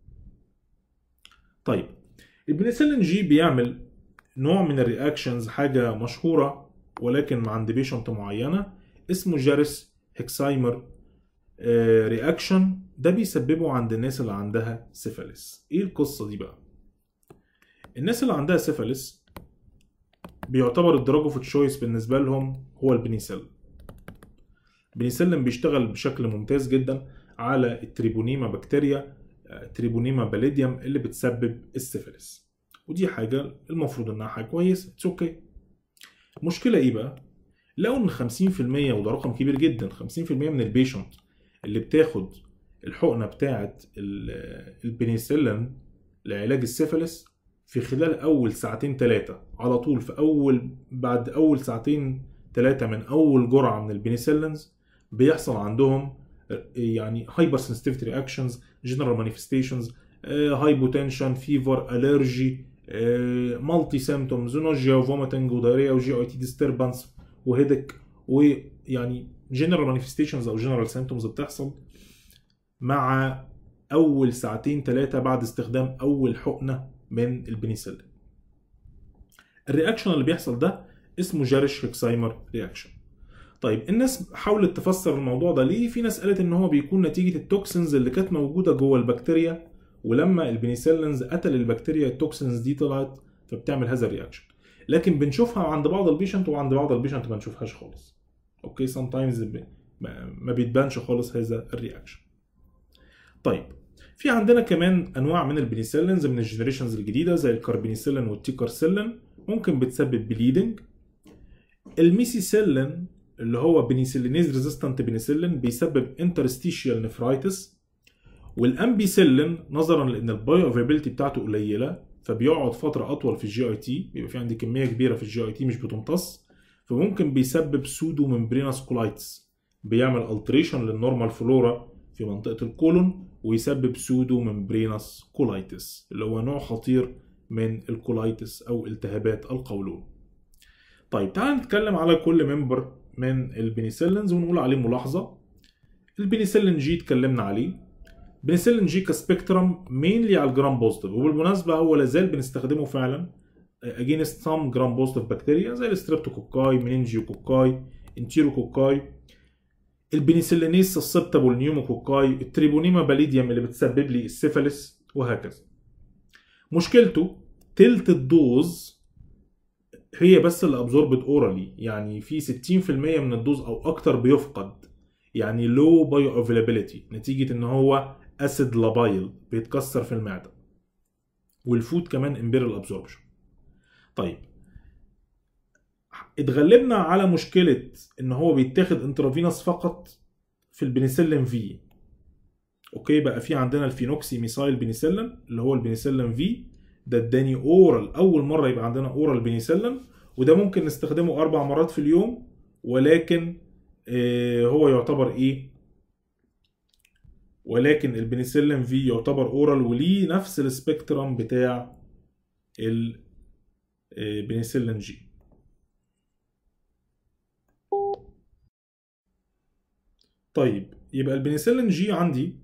Speaker 1: طيب البنسلين جي بيعمل نوع من الرياكشنز حاجه مشهوره ولكن عند بيشنت معينه اسمه جارس هكسايمر رياكشن ده بيسببه عند الناس اللي عندها سيفاليس ايه القصه دي بقى الناس اللي عندها سيفاليس بيعتبر الدراج اوف تشويس بالنسبه لهم هو البنيسيلين البنيسيلين بيشتغل بشكل ممتاز جدا على التريبونيما بكتيريا تريبونيما باليديوم اللي بتسبب السيفاليس ودي حاجه المفروض انها حاجه كويسه اتس اوكي المشكله ايه بقى لقوا ان 50% وده رقم كبير جدا 50% من البيشنت اللي بتاخد الحقنه بتاعه البنيسيلين لعلاج السيفلس في خلال اول ساعتين ثلاثه على طول في اول بعد اول ساعتين ثلاثه من اول جرعه من البنيسيلينز بيحصل عندهم يعني هايبر سنسيتيفيتي رياكشنز جنرال مانيفستيشنز هايبوتنشن فيفر الرجي مالتي سيمتومز نوجيا وفوميتنج ودايريا وجي اي تي ديستربنس وهيدك ويعني جنرال مانيفستيشنز او جنرال سيمتومز بتحصل مع اول ساعتين ثلاثه بعد استخدام اول حقنه من البنيسيلين الرياكشن اللي بيحصل ده اسمه جارش هيكسايمر رياكشن طيب الناس حاولت تفسر الموضوع ده ليه في ناس قالت ان هو بيكون نتيجه التوكسينز اللي كانت موجوده جوه البكتيريا ولما البنيسيلينز قتل البكتيريا التوكسينز دي طلعت فبتعمل هذا الرياكشن لكن بنشوفها عند بعض البيشنت وعند بعض البيشنت ما نشوفهاش خالص اوكي سام تايمز ما بيتبانش خالص هذا الرياكشن طيب في عندنا كمان انواع من البنيسيلينز من الجنريشنز الجديده زي الكاربينيسيلين والتيكارسيلين ممكن بتسبب بليدنج الميسيسيلين اللي هو بنيسيلينيز ريزيستنت بنيسيلين بيسبب انترستيشيال نفرايتس والامبيسيلين نظرا لان البايو افيبيليتي بتاعته قليله فبيقعد فتره اطول في الجي اي تي بيبقى في عندي كميه كبيره في الجي اي تي مش بتمتص فممكن بيسبب سودو ممبرينس كولايتس بيعمل التريشن للنورمال فلورا في منطقه الكولون ويسبب سودو ممبرينس كولايتس اللي هو نوع خطير من الكولايتس او التهابات القولون طيب تعال نتكلم على كل ممبر من البنيسيلينز ونقول عليه ملاحظه البنيسيلين جي اتكلمنا عليه بنسلين جي كسبيكترم مينلي على الجرام بوزيتيف وبالمناسبه هو لازال بنستخدمه فعلا اجينست سام جرام بوزيتيف بكتيريا زي الستريبتوكوكاي منينجيوكوكاي انتيروكوكاي البنسلينيس سسبتابل نيوموكوكاي التريبونيما باليديوم اللي بتسبب لي السيفاليس وهكذا مشكلته تلت الدوز هي بس اللي ابزوربت اورالي يعني في 60% من الدوز او اكتر بيفقد يعني لو بايو افيلابيلتي نتيجه ان هو اسيد لابايل بيتكسر في المعده والفود كمان امبيرال ابزوربشن طيب اتغلبنا على مشكله ان هو بيتاخد انترافينوس فقط في البنسلين في اوكي بقى في عندنا الفينوكسي ميسايل بنسلين اللي هو البنسلين في ده اداني اورال اول مره يبقى عندنا اورال بنسلين وده ممكن نستخدمه اربع مرات في اليوم ولكن آه هو يعتبر ايه ولكن البنسلين في يعتبر اورال وليه نفس السبيكترم بتاع البنسلين جي طيب يبقى البنسلين جي عندي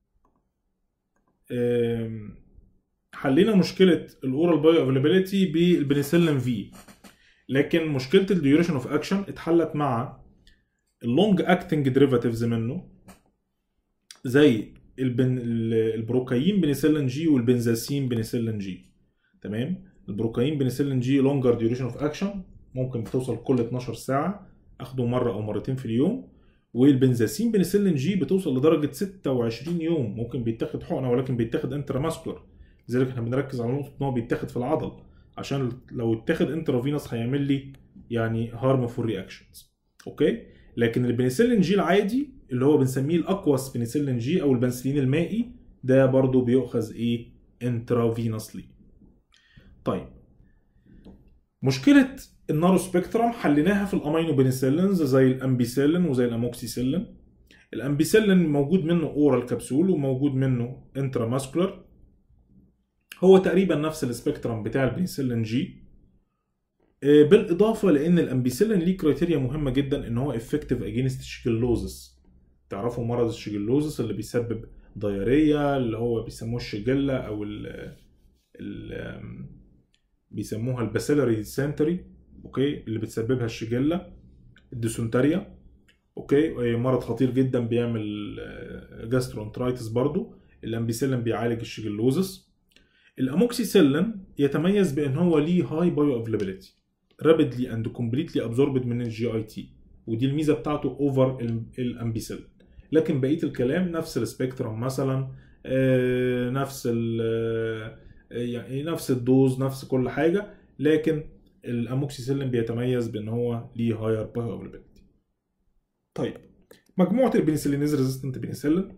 Speaker 1: حلينا مشكله الاورال بايو افيلابيلتي بالبنسلين في لكن مشكله الديوريشن اوف اكشن اتحلت مع اللونج اكتنج ديريفاتيفز منه زي البن... البروكاين بنسلين جي والبنزاسين بنسلين جي تمام البروكاين بنسلين جي لونجر ديوريشن اوف اكشن ممكن بتوصل كل 12 ساعه اخده مره او مرتين في اليوم والبنزاسين بنسلين جي بتوصل لدرجه 26 يوم ممكن بيتاخد حقنه ولكن بيتاخد انتراماسكولار لذلك احنا بنركز على نقطه ان هو بيتاخد في العضل عشان لو اتاخد انترافينوس هيعمل لي يعني هارمفول رياكشنز اوكي لكن البنسلين جي العادي اللي هو بنسميه الاقوس بنسلين جي او البنسلين المائي ده برضو بيؤخذ ايه انترافينوسلي طيب مشكله النارو سبيكترم حليناها في الامينو بنسلينز زي الامبيسيلين وزي الاموكسيسيلين الامبيسيلين موجود منه اورال كبسول وموجود منه انتراماسكولار هو تقريبا نفس السبيكترم بتاع البنسلين جي بالاضافه لان الامبيسيلين ليه كرايتيريا مهمه جدا ان هو افكتيف اجينست شيجلوزس تعرفوا مرض الشيجلوزس اللي بيسبب ضياريه اللي هو بيسموه الشجله او ال ال بيسموها الباسيلاري ديسنتري اوكي اللي بتسببها الشجله الديسنتريا اوكي مرض خطير جدا بيعمل جاسترونترايتس برضو الامبيسيلين بيعالج الشيجلوزس الاموكسيسيلين يتميز بان هو ليه هاي بايو افيلابيلتي رابيدلي اند كومبليتلي ابزوربد من الجي اي تي ودي الميزه بتاعته اوفر الامبيسيلين لكن بقيه الكلام نفس السبيكترم مثلا آه نفس ال يعني نفس الدوز نفس كل حاجه لكن الاموكسيسيلين بيتميز بان هو ليه هاير بايو افيلابيلتي طيب مجموعه البنسلينيز ريزيستنت بنسلين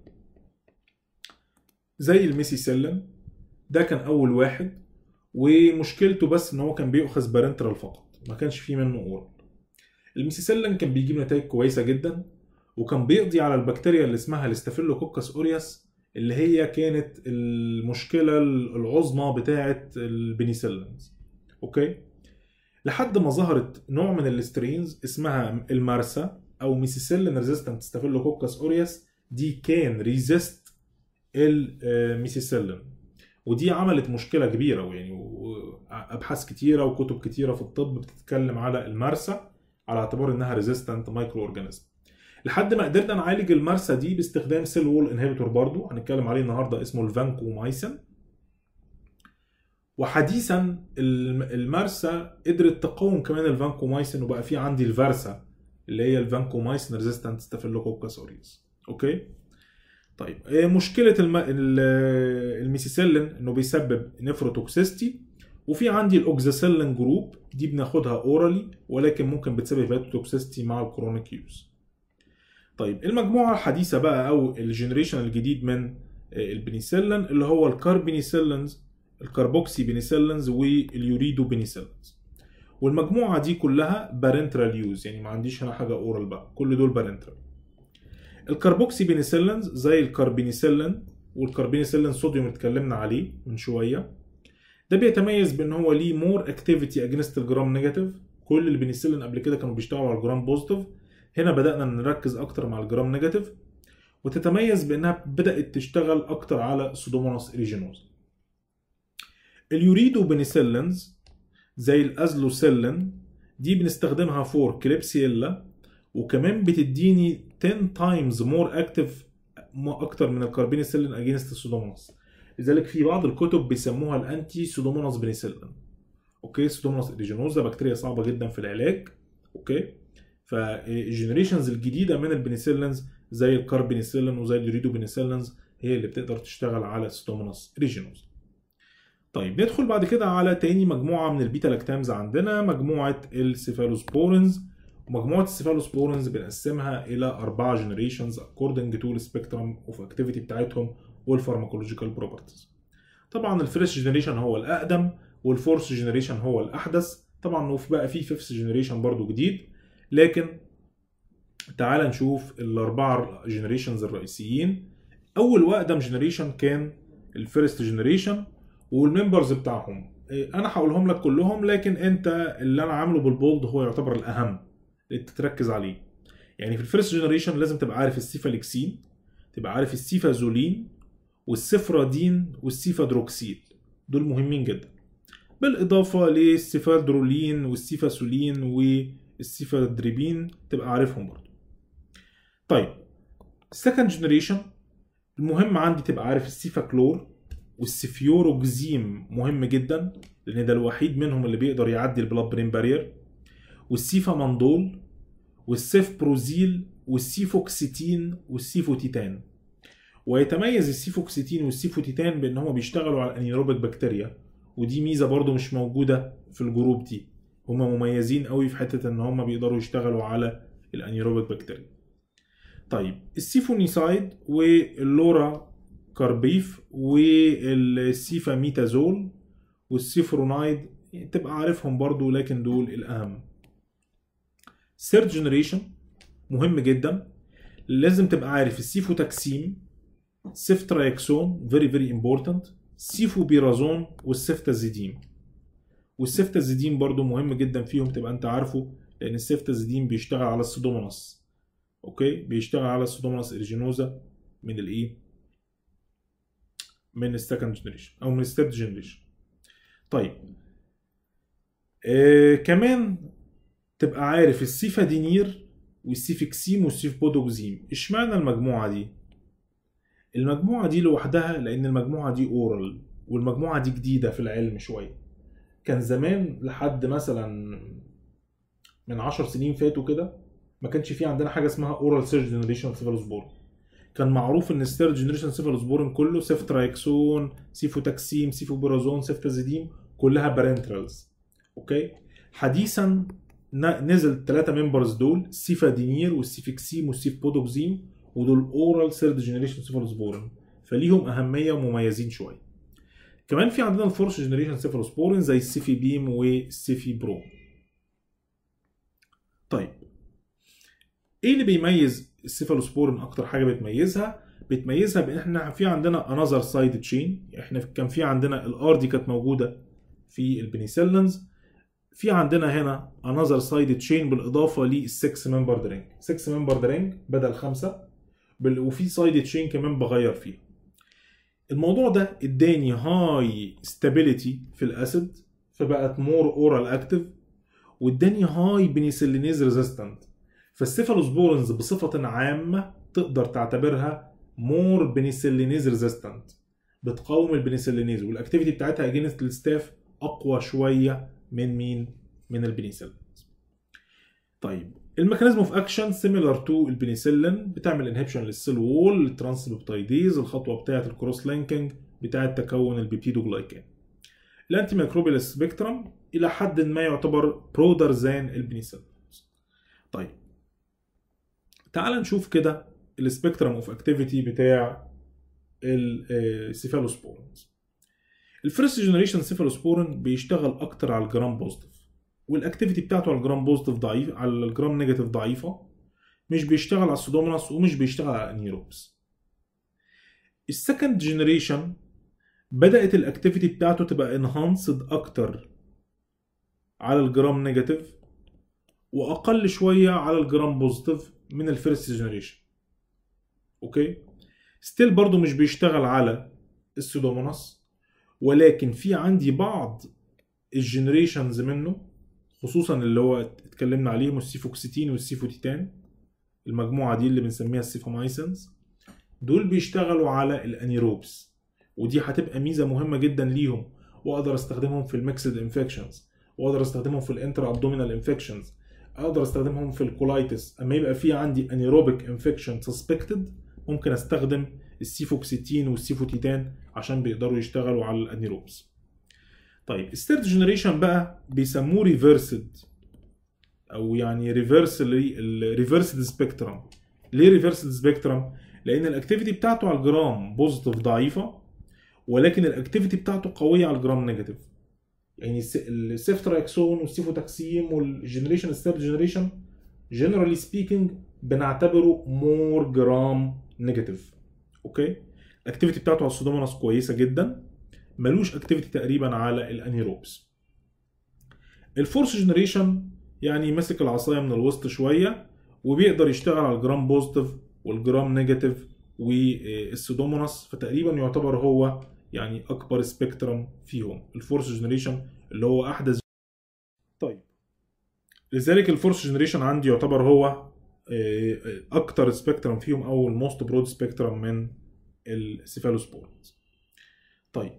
Speaker 1: زي الميسيسيلين ده كان اول واحد ومشكلته بس ان هو كان بيؤخذ بارنترال فقط ما كانش فيه منه اورال الميسيسيلين كان بيجيب نتائج كويسه جدا وكان بيقضي على البكتيريا اللي اسمها الاستافيلوكوكس اورياس اللي هي كانت المشكله العظمى بتاعه البنسلينز اوكي لحد ما ظهرت نوع من الاسترينز اسمها المارسا او ميسيسيلين ريزيستنت ستافيلوكوكس اورياس دي كان ريزيست الميسيسيلين ودي عملت مشكله كبيره ويعني ابحاث كتيره وكتب كتيره في الطب بتتكلم على المارسا على اعتبار انها ريزيستنت مايكرو اورجانيزم لحد ما قدرنا نعالج المارسا دي باستخدام سيل وول انهبيتور برضو هنتكلم عليه النهارده اسمه الفانكومايسين وحديثا المارسا قدرت تقاوم كمان الفانكومايسين وبقى في عندي الفارسا اللي هي الفانكومايسين ريزيستنت ستافيلوكوكس اوريوس اوكي طيب مشكله الم... الميسيسيلين انه بيسبب نفروتوكسيستي وفي عندي الاوكزاسيلين جروب دي بناخدها اورالي ولكن ممكن بتسبب هيباتوتوكسيستي مع الكرونيك يوز طيب المجموعه الحديثه بقى او الجنريشن الجديد من البنيسيلين اللي هو الكاربينيسيلينز الكربوكسي بنيسيلينز واليوريدو بنيسيلينز والمجموعه دي كلها بارنترال يوز يعني ما عنديش هنا حاجه اورال بقى كل دول بارنترال الكربوكسي بنيسيلينز زي الكاربينيسيلين والكاربينيسيلين صوديوم اتكلمنا عليه من شويه ده بيتميز بان هو ليه مور اكتيفيتي اجينست الجرام نيجاتيف كل البنيسيلين قبل كده كانوا بيشتغلوا على الجرام بوزيتيف هنا بدانا نركز اكتر مع الجرام نيجاتيف وتتميز بانها بدات تشتغل اكتر على سودوموناس ايريجينوزا اليوريدو بنسلينز زي الازلوسيلين دي بنستخدمها فور كليبسيلا وكمان بتديني 10 تايمز مور اكتف اكتر من الكاربينيسيلين اجينست السودوموناس لذلك في بعض الكتب بيسموها الانتي سودوموناس بنسلين اوكي سودوموناس ايريجينوزا بكتيريا صعبه جدا في العلاج اوكي فالجنريشنز الجديده من البنسلينز زي الكاربينيسيلين وزي اليوريدو بنسلينز هي اللي بتقدر تشتغل على سودوموناس ايريجينوزا طيب ندخل بعد كده على تاني مجموعه من البيتا لاكتامز عندنا مجموعه السيفالوسبورينز ومجموعه السيفالوسبورينز بنقسمها الى اربعه جنريشنز اكوردنج تو السبيكترم اوف اكتيفيتي بتاعتهم والفارماكولوجيكال بروبرتيز طبعا الفيرست جنريشن هو الاقدم والفورث جنريشن هو الاحدث طبعا وفي بقى في فيفث جنريشن برضو جديد لكن تعال نشوف الاربعه جنريشنز الرئيسيين اول واقدم جنريشن كان الفيرست جنريشن والممبرز بتاعهم انا هقولهم لك كلهم لكن انت اللي انا عامله بالبولد هو يعتبر الاهم اللي تركز عليه يعني في الفيرست جنريشن لازم تبقى عارف السيفاليكسين تبقى عارف السيفازولين والسفرادين والسيفادروكسيل دول مهمين جدا بالاضافه للسيفادرولين والسيفاسولين والسيفادريبين تبقى عارفهم برضو طيب السكند جنريشن المهم عندي تبقى عارف السيفاكلور والسيفيوروكزيم مهم جدا لان ده الوحيد منهم اللي بيقدر يعدي البلاد برين بارير والسيفاماندول والسيفبروزيل والسيفوكسيتين والسيفوتيتان ويتميز السيفوكسيتين والسيفوتيتان بان هم بيشتغلوا على الانيروبيك بكتيريا ودي ميزه برضو مش موجوده في الجروب دي هم مميزين قوي في حته ان هم بيقدروا يشتغلوا على الانيروبيك بكتيريا طيب السيفونيسايد واللورا كاربيف والسيفاميتازول والسيفرونايد تبقى عارفهم برضو لكن دول الأهم ثيرد جنريشن مهم جدا لازم تبقى عارف السيفوتاكسيم سيفترايكسون فيري فيري امبورتنت سيفوبيرازون والسيفتازيديم والسيفتازيديم برضو مهم جدا فيهم تبقى انت عارفه لان السيفتازيديم بيشتغل على السودوموناس اوكي بيشتغل على السودوموناس اريجينوزا من الايه من السكند جنريشن او من الثيرد جنريشن طيب آه كمان تبقى عارف السيفادينير والسيفكسيم والسيفبودوكزيم اشمعنى المجموعه دي المجموعه دي لوحدها لان المجموعه دي اورال والمجموعه دي جديده في العلم شويه كان زمان لحد مثلا من 10 سنين فاتوا كده ما كانش في عندنا حاجه اسمها اورال سيرج جنريشن سيفالوسبورين كان معروف ان الثيرد جنريشن سيفالوسبورين كله سيفترايكسون سيفوتاكسيم سيفوبرازون سيفتازيديم كلها بارنترالز اوكي حديثا نزل ثلاثه ممبرز دول السيفادينير والسيفكسيم والسيفبودوكزيم ودول اورال ثيرد جنريشن سيفالوسبورين فليهم اهميه ومميزين شويه كمان في عندنا الفورث جنريشن سيفالوسبورين زي السيفي بيم والسيفي برو طيب ايه اللي بيميز السيفالوسبورين اكتر حاجه بتميزها بتميزها بان احنا في عندنا انذر سايد تشين احنا كان في عندنا الار دي كانت موجوده في البنيسيلنز في عندنا هنا انذر سايد تشين بالاضافه للسكس ممبر درينج 6 ممبر درينج بدل خمسه وفي سايد تشين كمان بغير فيها الموضوع ده اداني هاي ستابيليتي في الاسيد فبقت مور اورال اكتف واداني هاي بنيسيلينيز ريزيستنت فالسيفالوسبورنز بصفه عامه تقدر تعتبرها مور بنيسيلينيز ريزيستنت بتقاوم البنيسيلينيز والاكتيفيتي بتاعتها اجينست الستاف اقوى شويه من مين من البنيسيلينز طيب الميكانيزم اوف اكشن سيميلر تو البنيسيلين بتعمل انهبشن للسيل وول الترانسبيبتايديز الخطوه بتاعه الكروس لينكينج بتاعه تكون البيبتيدوجلايكان الانتي ميكروبيال سبيكترم الى حد ما يعتبر برودر زان البنيسيلين طيب تعال نشوف كده السبيكترم اوف اكتيفيتي بتاع السيفالوسبورنز الفيرست جنريشن سيفالوسبورين بيشتغل اكتر على الجرام بوزيتيف والاكتيفيتي بتاعته على الجرام بوزيتيف ضعيف على الجرام نيجاتيف ضعيفه مش بيشتغل على السودوموناس ومش بيشتغل على الانيروبس السكند جنريشن بدات الاكتيفيتي بتاعته تبقى انهانسد اكتر على الجرام نيجاتيف واقل شويه على الجرام بوزيتيف من الفيرست جنريشن اوكي ستيل برضو مش بيشتغل على السودوموناس ولكن في عندي بعض الجنريشنز منه خصوصا اللي هو اتكلمنا عليهم السيفوكسيتين والسيفوتيتان المجموعه دي اللي بنسميها السيفامايسنز دول بيشتغلوا على الانيروبس ودي هتبقى ميزه مهمه جدا ليهم واقدر استخدمهم في الميكسد انفكشنز واقدر استخدمهم في الانترا ابدومينال انفكشنز اقدر استخدمهم في الكولايتس اما يبقى في عندي انيروبيك انفكشن سسبكتد ممكن استخدم السيفوكسيتين والسيفوتيتان عشان بيقدروا يشتغلوا على الانيروبس طيب الثيرد جنريشن بقى بيسموه ريفرسد او يعني ريفرس ريفرسد سبيكترم ليه ريفرسد سبيكترم لان الاكتيفيتي بتاعته على الجرام بوزيتيف ضعيفه ولكن الاكتيفيتي بتاعته قويه على الجرام نيجاتيف يعني السيفتراكسون والسيفوتاكسيم والجنريشن الثيرد جنريشن جنرالي سبيكينج بنعتبره مور جرام نيجاتيف اوكي الاكتيفيتي بتاعته على السودوموناس كويسه جدا ملوش اكتيفيتي تقريبا على الانيروبس الفورس جنريشن يعني ماسك العصايه من الوسط شويه وبيقدر يشتغل على الجرام بوزيتيف والجرام نيجاتيف والسودوموناس فتقريبا يعتبر هو يعني اكبر سبيكترم فيهم الفورس جنريشن اللي هو احدث طيب لذلك الفورس جنريشن عندي يعتبر هو اكتر سبيكترم فيهم او الموست برود سبيكترم من السيفالوسبورز طيب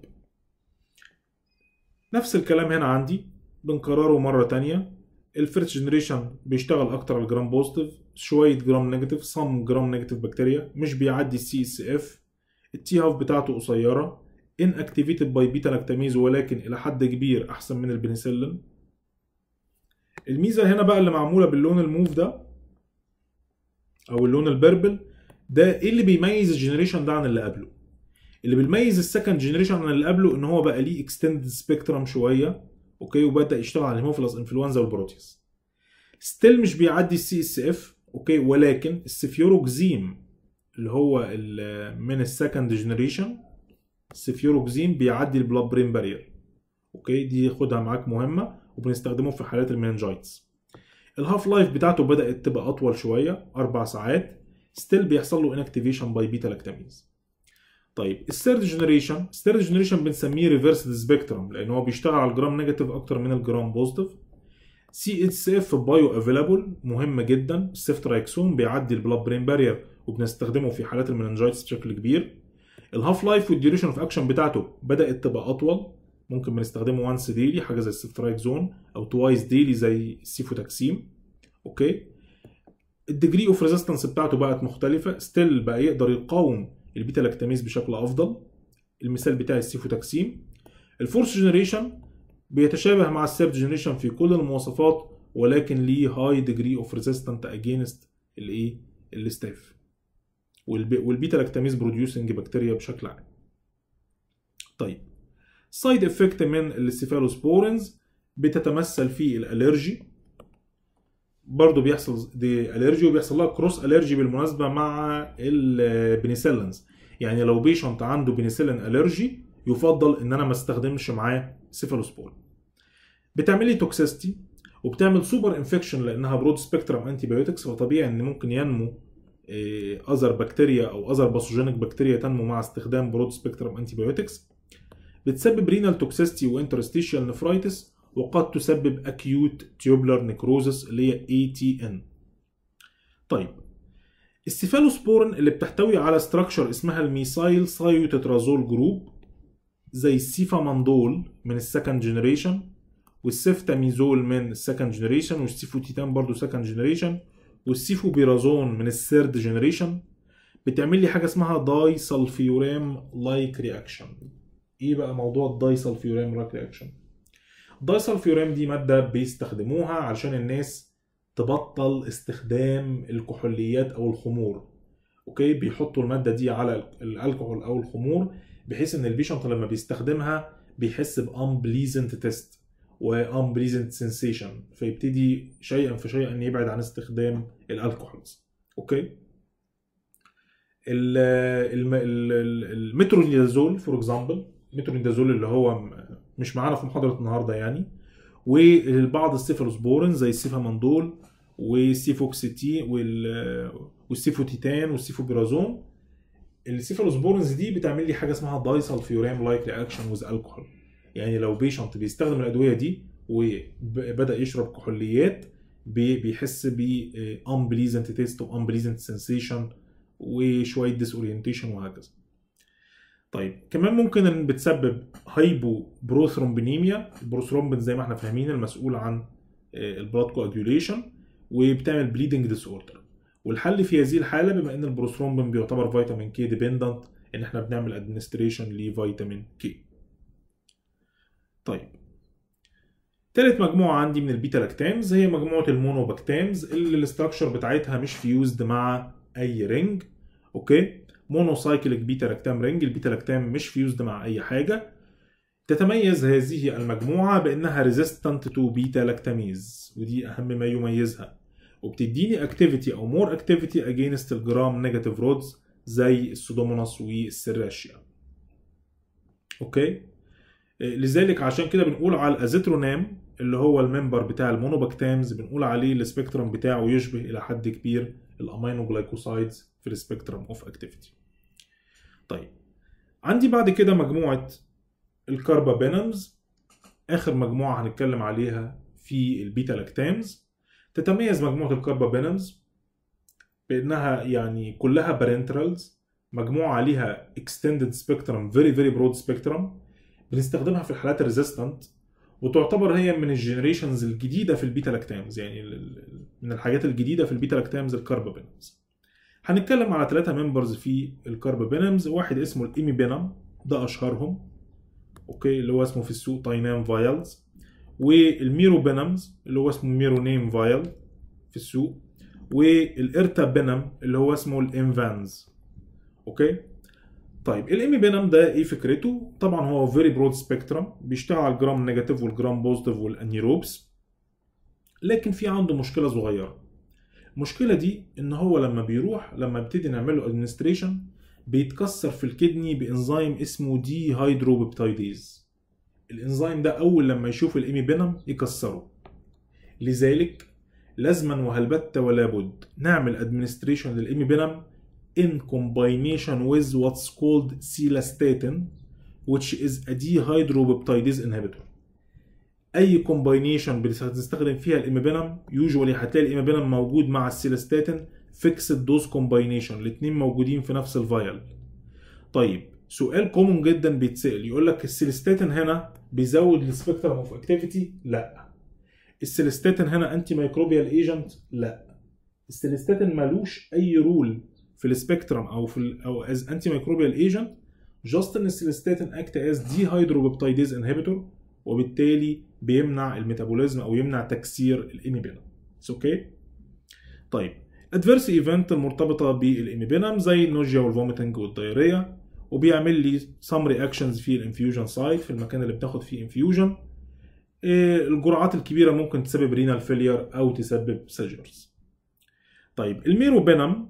Speaker 1: نفس الكلام هنا عندي بنكرره مره تانية الفيرست جنريشن بيشتغل اكتر على الجرام بوزيتيف شويه جرام نيجاتيف صم جرام نيجاتيف بكتيريا مش بيعدي السي اس اف التي هاف بتاعته قصيره ان اكتيفيتد باي بيتا لاكتاميز ولكن الى حد كبير احسن من البنسلين الميزه هنا بقى اللي معموله باللون الموف ده او اللون البربل ده ايه اللي بيميز الجنريشن ده عن اللي قبله اللي بيميز السكند جنريشن عن اللي قبله ان هو بقى ليه اكستندد سبيكترم شويه اوكي وبدا يشتغل على الهيموفيلس انفلونزا والبروتيس ستيل مش بيعدي السي اس اف اوكي ولكن السفيوروكزيم اللي هو من السكند جنريشن السفيوروكزيم بيعدي البلاد برين بارير اوكي دي خدها معاك مهمه وبنستخدمه في حالات المننجايتس الهاف لايف بتاعته بدات تبقى اطول شويه اربع ساعات ستيل بيحصل له انكتيفيشن باي بيتا لاكتاميز طيب الثيرد جنريشن الثيرد جنريشن بنسميه ريفرس سبيكترم لان هو بيشتغل على الجرام نيجاتيف اكتر من الجرام بوزيتيف سي اتش اف بايو افيلابل مهم جدا السيفترايكسون بيعدي البلاد برين بارير وبنستخدمه في حالات المننجايتس بشكل كبير الهاف لايف والديوريشن اوف اكشن بتاعته بدات تبقى اطول ممكن بنستخدمه وانس ديلي حاجه زي السيفترايكزون او توايس ديلي زي السيفوتاكسيم اوكي الديجري اوف ريزيستنس بتاعته بقت مختلفه ستيل بقى يقدر يقاوم البيتا لاكتاميز بشكل افضل المثال بتاعي السيفوتاكسيم الفورس جنريشن بيتشابه مع الثيرد جنريشن في كل المواصفات ولكن ليه هاي ديجري اوف ريزيستنت اجينست الايه الستاف والبيتا لاكتاميز بروديوسنج بكتيريا بشكل عام طيب سايد افكت من السيفالوسبورينز بتتمثل في الالرجي برضه بيحصل دي الرجي وبيحصل لها كروس الرجي بالمناسبه مع البنسلينز يعني لو بيشنت عنده بنسلين الرجي يفضل ان انا ما استخدمش معاه سيفالوسبور بتعمل لي توكسيستي وبتعمل سوبر انفكشن لانها برود سبيكترم انتي بايوتكس فطبيعي ان ممكن ينمو اذر بكتيريا او اذر باثوجينيك بكتيريا تنمو مع استخدام برود سبيكترم انتي بايوتكس بتسبب رينال توكسيستي وانترستيشيال نفرايتس وقد تسبب acute tubular necrosis اللي هي ATN. طيب السيفالوسبورين اللي بتحتوي على ستراكشر اسمها الميثايل سايوتترازول جروب زي السيفاماندول من السكند جنريشن والسيفتاميزول من السكند جنريشن والسيفوتيتان برضو سكند جنريشن والسيفوبيرازون من الثيرد جنريشن بتعمل لي حاجه اسمها داي سلفيورام لايك رياكشن ايه بقى موضوع الداي سلفيورام لايك رياكشن الدايسلفيورام دي مادة بيستخدموها علشان الناس تبطل استخدام الكحوليات او الخمور اوكي بيحطوا المادة دي على الكحول او الخمور بحيث ان البيشنت لما بيستخدمها بيحس بانبليزنت تيست وانبليزنت سensation فيبتدي شيئا فشيئا يبعد عن استخدام الالكحولز اوكي المترونيدازول فور اكزامبل المترونيدازول اللي هو مش معانا في محاضره النهارده يعني وبعض السيفالوسبورين زي السيفاماندول والسيفوكسيتي والسيفوتيتان والسيفوبيرازون السيفالوسبورنز دي بتعمل لي حاجه اسمها دايسلفيورام لايك رياكشن ويز الكحول يعني لو بيشنت بيستخدم الادويه دي وبدا يشرب كحوليات بي- بيحس ب unpleasant taste و unpleasant sensation وشويه disorientation وهكذا طيب كمان ممكن ان بتسبب هايبو بروثرومبينيميا البروثرومبين زي ما احنا فاهمين المسؤول عن البلاد كواجوليشن وبتعمل بليدنج ديس اوردر والحل في هذه الحاله بما ان البروثرومبين بيعتبر فيتامين كي ديبندنت ان احنا بنعمل ادمنستريشن لفيتامين كي طيب تالت مجموعة عندي من البيتا لاكتامز هي مجموعة المونوباكتامز اللي الاستراكشر بتاعتها مش فيوزد مع أي رينج أوكي مونوسايكليك بيتا لاكتام رينج البيتا لاكتام مش فيوزد مع أي حاجة تتميز هذه المجموعة بأنها ريزيستنت تو بيتا لاكتاميز ودي أهم ما يميزها وبتديني اكتيفيتي أو مور اكتيفيتي اجينست الجرام نيجاتيف رودز زي السودوموناس والسراشيا أوكي لذلك عشان كده بنقول على الازيترونام اللي هو الممبر بتاع المونوباكتامز بنقول عليه السبيكترم بتاعه يشبه الى حد كبير الامينو جلايكوسايدز في السبيكترم اوف اكتيفيتي طيب عندي بعد كده مجموعه الكاربابينمز اخر مجموعه هنتكلم عليها في البيتا لاكتامز تتميز مجموعه الكاربابينمز بانها يعني كلها بارنترالز مجموعه عليها extended spectrum very very broad spectrum بنستخدمها في الحالات الريزيستنت وتعتبر هي من الجنريشنز الجديده في البيتا لاكتامز يعني من الحاجات الجديده في البيتا لاكتامز الكاربابينمز هنتكلم على ثلاثه ممبرز في الكاربابينمز واحد اسمه الايميبينم ده اشهرهم اوكي اللي هو اسمه في السوق تاينام فايلز والميروبينمز اللي هو اسمه ميرونيم فايل في السوق والارتابينم اللي هو اسمه الانفانز اوكي طيب الامي بينم ده ايه فكرته؟ طبعا هو فيري برود سبيكترم بيشتغل على الجرام نيجاتيف والجرام بوزيتيف والانيروبس لكن في عنده مشكله صغيره المشكله دي ان هو لما بيروح لما بيبتدي نعمل له ادمنستريشن بيتكسر في الكدني بانزيم اسمه دي هيدروبيبتايديز الانزيم ده اول لما يشوف الامي بينم يكسره لذلك لازما وهلبت ولا بد نعمل ادمنستريشن للامي بينم in combination with what's called cilastatin which is a dehydropeptidase inhibitor اي كومباينيشن بنستخدم فيها الاميبينم يوجوالي هتلاقي الاميبينم موجود مع السيلاستاتين فيكسد دوز كومباينيشن الاثنين موجودين في نفس الفايل طيب سؤال كومون جدا بيتسال يقول لك السيلاستاتين هنا بيزود السبيكترم اوف اكتيفيتي لا السيلاستاتين هنا انتي ميكروبيال ايجنت لا السيلاستاتين ملوش اي رول في السبيكترم او في ال او از انتي ميكروبيال ايجنت جاست ان السيلستاتين اكت از دي هيدروبيبتايديز انهبيتور وبالتالي بيمنع الميتابوليزم او يمنع تكسير الاميبينم اوكي طيب ادفيرس ايفنت المرتبطه بالاميبينم زي النوجيا والفوميتنج والدايريا وبيعمل لي سام رياكشنز في الانفيوجن سايت في المكان اللي بتاخد فيه انفيوجن الجرعات الكبيره ممكن تسبب رينال فيلير او تسبب سيجرز طيب الميروبينم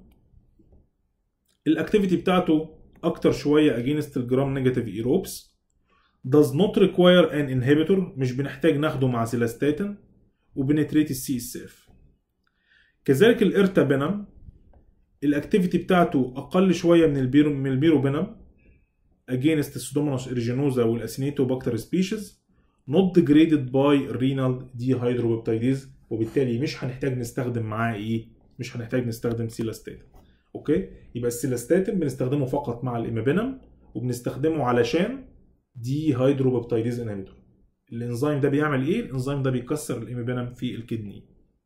Speaker 1: الاكتيفيتي بتاعته اكتر شويه اجينست الجرام نيجاتيف ايروبس does not require an inhibitor مش بنحتاج ناخده مع سيلاستاتين وبنتريت السي اس اف كذلك الارتابينم الاكتيفيتي بتاعته اقل شويه من البيرو من البيروبينم against السودوموناس اريجينوزا والاسينيتوباكتر سبيشيز not degraded by renal dehydropeptidase وبالتالي مش هنحتاج نستخدم معاه ايه مش هنحتاج نستخدم سيلاستاتين اوكي يبقى السيلاستاتين بنستخدمه فقط مع الاميبينم وبنستخدمه علشان دي هيدروبيبتايديز انهبيتور الانزيم ده بيعمل ايه الانزيم ده بيكسر الاميبينم في الكدني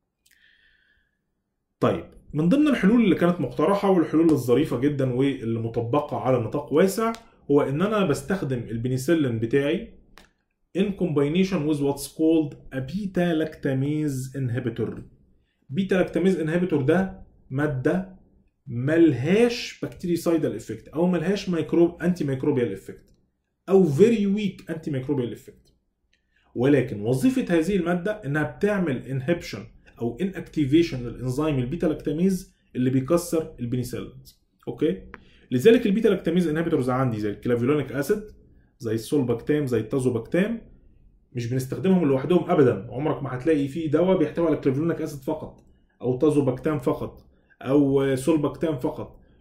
Speaker 1: طيب من ضمن الحلول اللي كانت مقترحه والحلول الظريفه جدا واللي مطبقه على نطاق واسع هو ان انا بستخدم البنسلين بتاعي in combination with what's called a beta lactamase inhibitor بيتا لاكتاميز انهبيتور ده ماده ملهاش بكتيريسايدال افكت او ملهاش ميكروب انتي ميكروبيال افكت او فيري ويك انتي ميكروبيال افكت ولكن وظيفه هذه الماده انها بتعمل انهبشن او ان اكتيفيشن للانزيم البيتا لاكتاميز اللي بيكسر البنسلين اوكي لذلك البيتا لاكتاميز انهبيتورز عندي زي الكلافيولونيك اسيد زي السولباكتام زي التازوباكتام مش بنستخدمهم لوحدهم ابدا عمرك ما هتلاقي فيه دواء بيحتوي على كلافيولونيك اسيد فقط او تازوباكتام فقط او سولباكتام فقط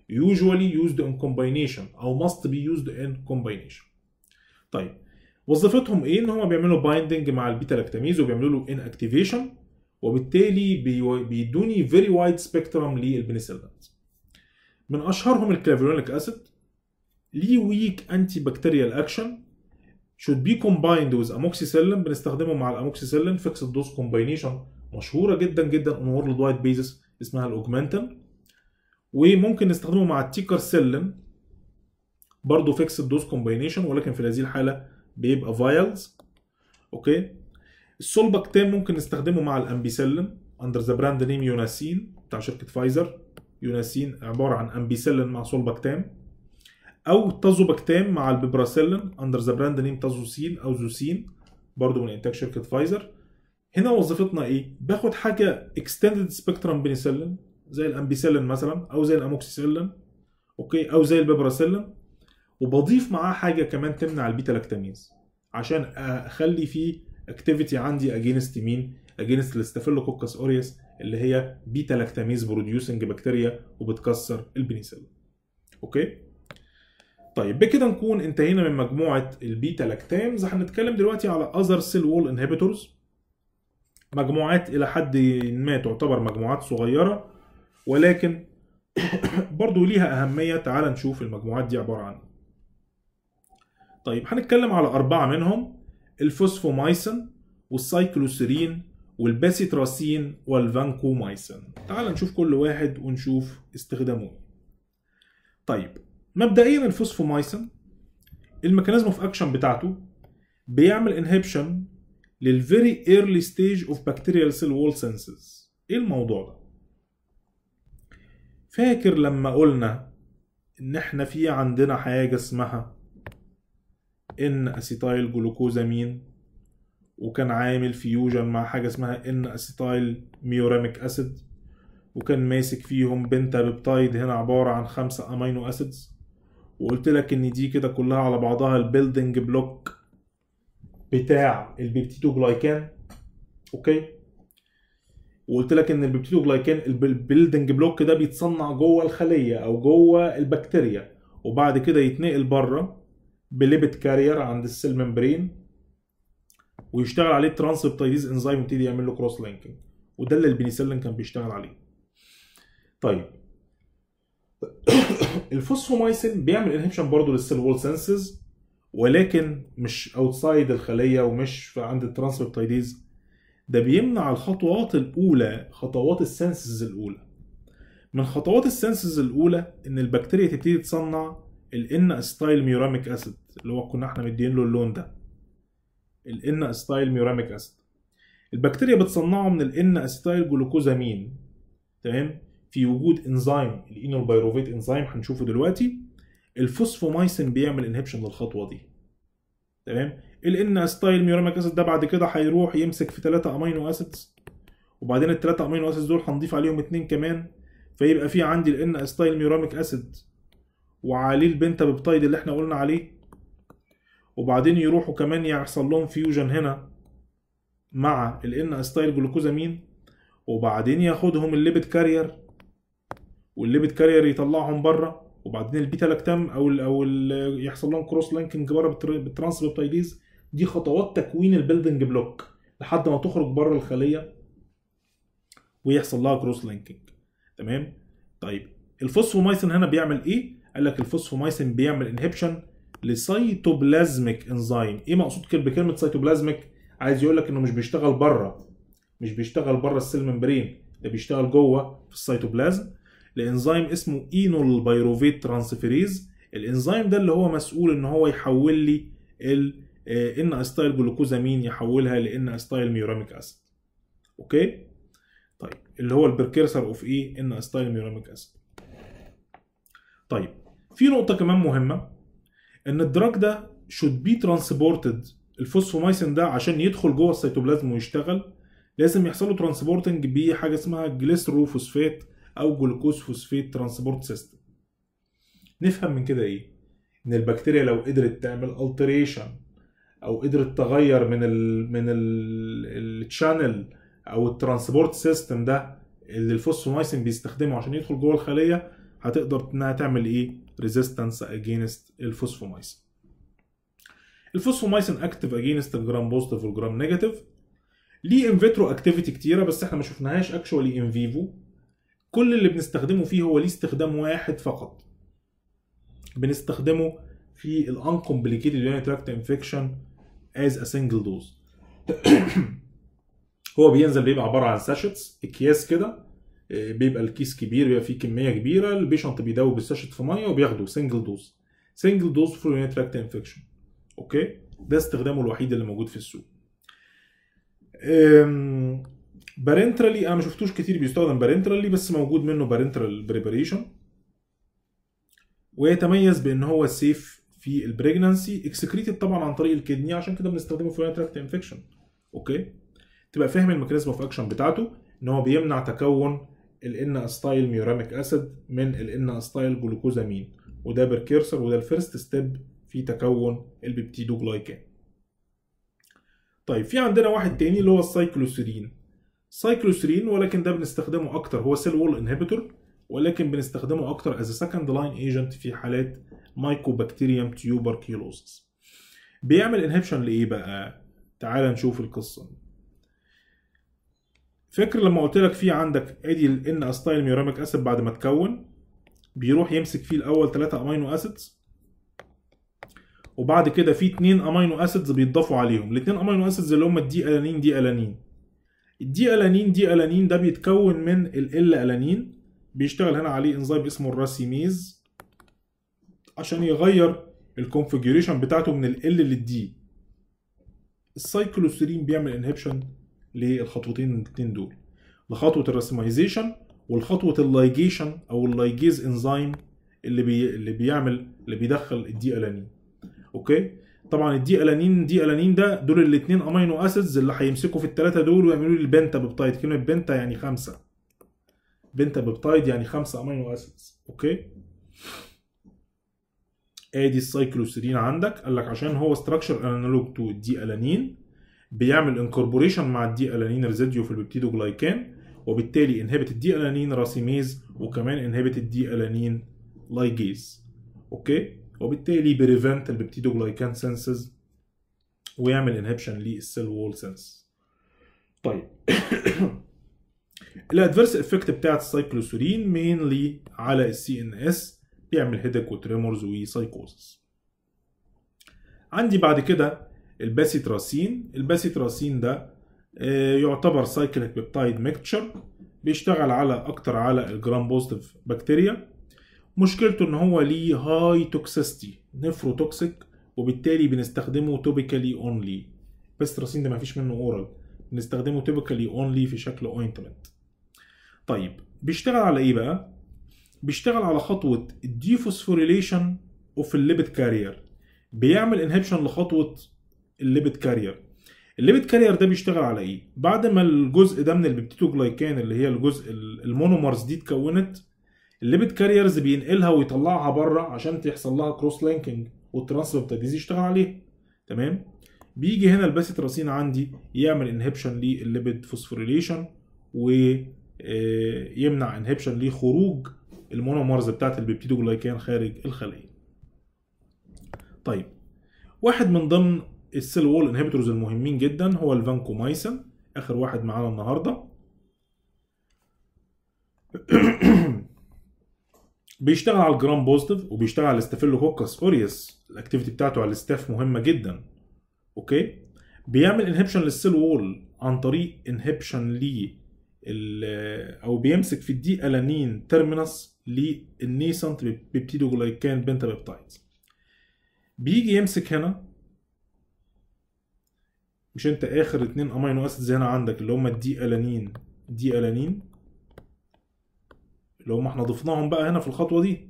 Speaker 1: usually used in combination او must be used in combination طيب وظيفتهم ايه ان هم بيعملوا بايندنج مع البيتا لاكتاميز وبيعملوا له ان اكتيفيشن وبالتالي بي- بيدوني فيري وايد سبيكترم للبنسلينز من اشهرهم الكلافيرونيك اسيد ليه ويك انتي بكتيريال اكشن should be combined with amoxicillin بنستخدمه مع الاموكسيسيلين فيكسد دوز كومباينيشن مشهوره جدا جدا اون وورلد وايد بيزس اسمها الاوجمانتن وممكن نستخدمه مع التيكرسيلين برضه فيكسد دوز كومباينيشن ولكن في هذه الحاله بيبقى فايلز اوكي السولباكتام ممكن نستخدمه مع الامبيسيلين اندر ذا براند نيم يوناسين بتاع شركه فايزر يوناسين عباره عن امبيسيلين مع سولباكتام او تازوباكتام مع البيبراسيلين اندر ذا براند نيم تازوسين او زوسين برضه من انتاج شركه فايزر هنا وظيفتنا ايه باخد حاجه اكستندد سبيكترم بنسلين زي الامبيسيلين مثلا او زي الاموكسيسيلين اوكي او زي البيبراسيلين وبضيف معاه حاجه كمان تمنع البيتا لاكتاميز عشان اخلي فيه اكتيفيتي عندي اجينست مين اجينست الاستافيلوكوكس اوريوس اللي هي بيتا لاكتاميز بروديوسنج بكتيريا وبتكسر البنسلين اوكي طيب بكده نكون انتهينا من مجموعه البيتا لاكتامز هنتكلم دلوقتي على اذر سيل وول انهبيتورز مجموعات الى حد ما تعتبر مجموعات صغيره ولكن برضو ليها اهميه تعال نشوف المجموعات دي عباره عن ايه طيب هنتكلم على أربعة منهم الفوسفومايسين والسايكلوسيرين والباسيتراسين والفانكومايسين تعال نشوف كل واحد ونشوف استخدامه ايه طيب مبدئيا الفوسفومايسين الميكانيزم اوف اكشن بتاعته بيعمل انهبشن للفيري ايرلي ستيج اوف بكتيريال سيل وول سينسز ايه الموضوع ده فاكر لما قلنا ان احنا في عندنا حاجه اسمها ان اسيتايل جلوكوزامين وكان عامل فيوجن مع حاجه اسمها ان اسيتايل ميوراميك اسيد وكان ماسك فيهم بنتا بيبتايد هنا عباره عن خمسة امينو اسيدز وقلت لك ان دي كده كلها على بعضها البيلدنج بلوك بتاع البيبتيدوجلايكان اوكي وقلت لك ان البيبتيدوجلايكان البيلدنج بلوك ده بيتصنع جوه الخليه او جوه البكتيريا وبعد كده يتنقل بره بليبت كارير عند السيل ممبرين ويشتغل عليه ترانسبتايديز انزيم يبتدي يعمل له كروس لينكينج وده اللي البنسلين كان بيشتغل عليه طيب الفوسفومايسين بيعمل انهبشن برضه للسيل وول سنسز ولكن مش اوتسايد الخليه ومش في عند الترانسبتايديز ده بيمنع الخطوات الاولى خطوات السنسز الاولى من خطوات السنسز الاولى ان البكتيريا تبتدي تصنع الان استايل ميوراميك اسيد اللي هو كنا احنا مدين له اللون ده الان استايل ميوراميك اسيد البكتيريا بتصنعه من الان اسيتايل جلوكوزامين تمام في وجود انزيم الانولبيروفيت انزيم هنشوفه دلوقتي الفوسفومايسين بيعمل انهبشن للخطوه دي تمام الان اسيتايل ميوراميك اسيد ده بعد كده هيروح يمسك في 3 امينو اسيدز وبعدين الثلاثه امينو اسيدز دول هنضيف عليهم اتنين كمان فيبقى في عندي الان اسيتايل ميوراميك اسيد وعليه البنتا بيبتايد اللي احنا قلنا عليه وبعدين يروحوا كمان يحصل لهم فيوجن هنا مع الان استايل جلوكوزامين وبعدين ياخدهم الليبت كارير والليبت كارير يطلعهم بره وبعدين البيتا لاكتام او ال او ال يحصل لهم كروس لينكينج بره بالترانسبيبتايديز دي خطوات تكوين البيلدنج بلوك لحد ما تخرج بره الخليه ويحصل لها كروس لينكينج تمام طيب الفوسفومايسين هنا بيعمل ايه قال لك الفوسفومايسين بيعمل انهبشن لسيتوبلازميك انزيم ايه مقصود بكلمه سيتوبلازميك عايز يقول لك انه مش بيشتغل بره مش بيشتغل بره السيل ممبرين ده بيشتغل جوه في السيتوبلازم لانزيم اسمه اينول بايروفيت ترانسفيريز الانزيم ده اللي هو مسؤول ان هو يحول لي ال ان استايل جلوكوزامين يحولها لان استايل ميوراميك اسيد اوكي طيب اللي هو البركيرسر اوف ايه ان استايل ميوراميك اسيد طيب في نقطه كمان مهمه ان الدراج ده should be transported الفوسفومايسين ده عشان يدخل جوه السيتوبلازم ويشتغل لازم يحصل له ترانسبورتنج بحاجه اسمها جليسروفوسفات او جلوكوز فوسفات ترانسبورت سيستم نفهم من كده ايه ان البكتيريا لو قدرت تعمل التريشن او قدرت تغير من ال من الشانل او الترانسبورت سيستم ده اللي الفوسفومايسين بيستخدمه عشان يدخل جوه الخليه هتقدر انها تعمل ايه ريزيستنس اجينست الفوسفومايسين الفوسفومايسين اكتف اجينست الجرام بوزيتيف والجرام نيجاتيف ليه ان فيترو اكتيفيتي كتيره بس احنا ما شفناهاش اكشوالي ان فيفو كل اللي بنستخدمه فيه هو ليه استخدام واحد فقط بنستخدمه في الانكمبليكيتد يوني تراكت انفكشن از ا سنجل دوز هو بينزل بيبقى عباره عن ساشيتس اكياس كده بيبقى الكيس كبير بيبقى فيه كميه كبيره البيشنت بيدوب الساشيت في ميه وبياخده سنجل دوز سنجل دوز فور يوني تراكت انفكشن اوكي ده استخدامه الوحيد اللي موجود في السوق بارنترالي انا ما شفتوش كتير بيستخدم بارنترالي بس موجود منه بارنترال بريباريشن ويتميز بان هو سيف في البريجنانسي اكسكريتد طبعا عن طريق الكدني عشان كده بنستخدمه في تراكت انفكشن اوكي تبقى فاهم الميكانيزم اوف اكشن بتاعته ان هو بيمنع تكون الان استايل ميوراميك اسيد من الان استايل جلوكوزامين وده بركيرسر وده الفيرست ستيب في تكون البيبتيدوجلايكان طيب في عندنا واحد تاني اللي هو السايكلوسيرين سايكلوسيرين ولكن ده بنستخدمه اكتر هو سيل وول انهبيتور ولكن بنستخدمه اكتر از سكند لاين ايجنت في حالات مايكوبكتيريوم تيوبركيلوسس بيعمل انهبشن لايه بقى تعال نشوف القصه فاكر لما قلت لك في عندك ادي الان استايل ميوراميك اسيد بعد ما تكون بيروح يمسك فيه الاول 3 امينو اسيدز وبعد كده في 2 امينو اسيدز بيتضافوا عليهم الاثنين امينو اسيدز اللي هم الدي الانين دي الانين الدي الانين دي الانين ده بيتكون من ال الانين بيشتغل هنا عليه انزيم اسمه الراسيميز عشان يغير الكونفيجريشن بتاعته من ال للدي السايكلوسيرين بيعمل انهبشن للخطوتين الاثنين دول لخطوه الراسيمايزيشن والخطوه اللايجيشن او اللايجيز انزيم اللي بي اللي بيعمل اللي بيدخل الدي الانين اوكي طبعا الدي الانين دي الانين ده دول الاثنين امينو اسيدز اللي هيمسكوا في الثلاثه دول ويعملوا لي البنتا بيبتايد كلمه بنتا يعني خمسه بنتا بيبتايد يعني خمسه امينو اسيدز اوكي ادي السايكلوسيرين عندك قال لك عشان هو ستراكشر انالوج تو الدي الانين بيعمل انكوربوريشن مع الدي الانين ريزيديو في البيبتيدوجلايكان وبالتالي انهبت الدي الانين راسيميز وكمان انهبت الدي الانين لايجيز اوكي وبالتالي بريفنت البيبتيدوجلايكان سنسز ويعمل انهبشن للسيل وول سنس طيب الادفيرس افكت بتاعت السايكلوسورين مينلي على السي ان اس بيعمل هيدك وتريمورز وسايكوزس عندي بعد كده الباسيتراسين الباسيتراسين ده يعتبر سايكليك بيبتايد ميكتشر بيشتغل على اكتر على الجرام بوزيتيف بكتيريا مشكلته ان هو ليه هاي توكسيستي نفروتوكسيك وبالتالي بنستخدمه توبيكالي اونلي بس ده مفيش منه اورال بنستخدمه توبيكالي اونلي في شكل اوينتمنت طيب بيشتغل على ايه بقى بيشتغل على خطوه الديفوسفوريليشن اوف الليبيد كارير بيعمل انهبشن لخطوه الليبيد كارير الليبيد كارير ده بيشتغل على ايه بعد ما الجزء ده من البيبتيدوجلايكان اللي هي الجزء المونومرز دي اتكونت الليبيد كاريرز بينقلها ويطلعها بره عشان تحصل لها كروس لينكينج والترانسبيبتيديز يشتغل عليها تمام بيجي هنا الباسيتراسين عندي يعمل انهبشن للليبيد فوسفوريليشن ويمنع انهبشن لخروج المونومرز بتاعت البيبتيدوجلايكان خارج الخليه طيب واحد من ضمن السيل وول انهبيتورز المهمين جدا هو الفانكومايسين اخر واحد معانا النهارده بيشتغل على الجرام بوزيتيف وبيشتغل على الستافيلوكوكس اوريوس الاكتيفيتي بتاعته على الستاف مهمه جدا اوكي بيعمل انهبشن للسيل وول عن طريق انهبشن ل او بيمسك في الدي الانين تيرمينس للنيسنت بيبتيدوجلايكان بنتا بيبتايدز بيجي يمسك هنا مش انت اخر اتنين امينو اسيدز هنا عندك اللي هم الدي الانين دي الانين اللي هم احنا ضفناهم بقى هنا في الخطوه دي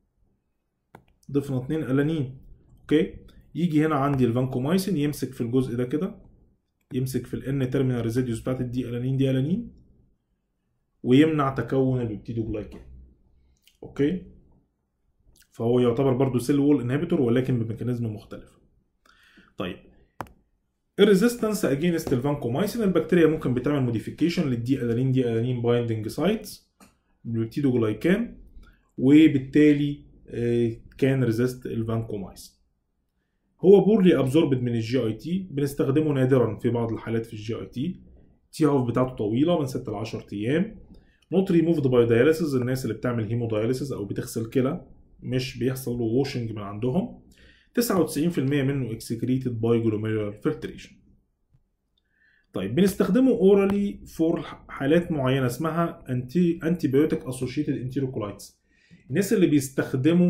Speaker 1: ضفنا اتنين الانين اوكي يجي هنا عندي الفانكومايسين يمسك في الجزء ده كده يمسك في الان تيرمينال ريزيديوس بتاعت الدي الانين دي الانين ويمنع تكون البيبتيدوجلايكان اوكي فهو يعتبر برضو سيل وول انهبيتور ولكن بميكانيزم مختلف طيب الريزيستنس اجينست الفانكومايسين البكتيريا ممكن بتعمل موديفيكيشن للدي الانين دي الانين بايندنج سايتس بالبيبتيدوجلايكان وبالتالي كان ريزيست الفانكومايسين هو بورلي ابزوربد من الجي اي تي بنستخدمه نادرا في بعض الحالات في الجي اي تي تي هاف بتاعته طويله من 6 ل 10 ايام نوت ريموفد باي داياليسيس الناس اللي بتعمل هيمو داياليسيس او بتغسل كلى مش بيحصل له واشنج من عندهم 99% منه اكسكريتد باي جلوميرولار فلتريشن طيب بنستخدمه اورالي فور حالات معينه اسمها انتي انتي بايوتيك اسوشيتد انتيروكولايتس الناس اللي بيستخدموا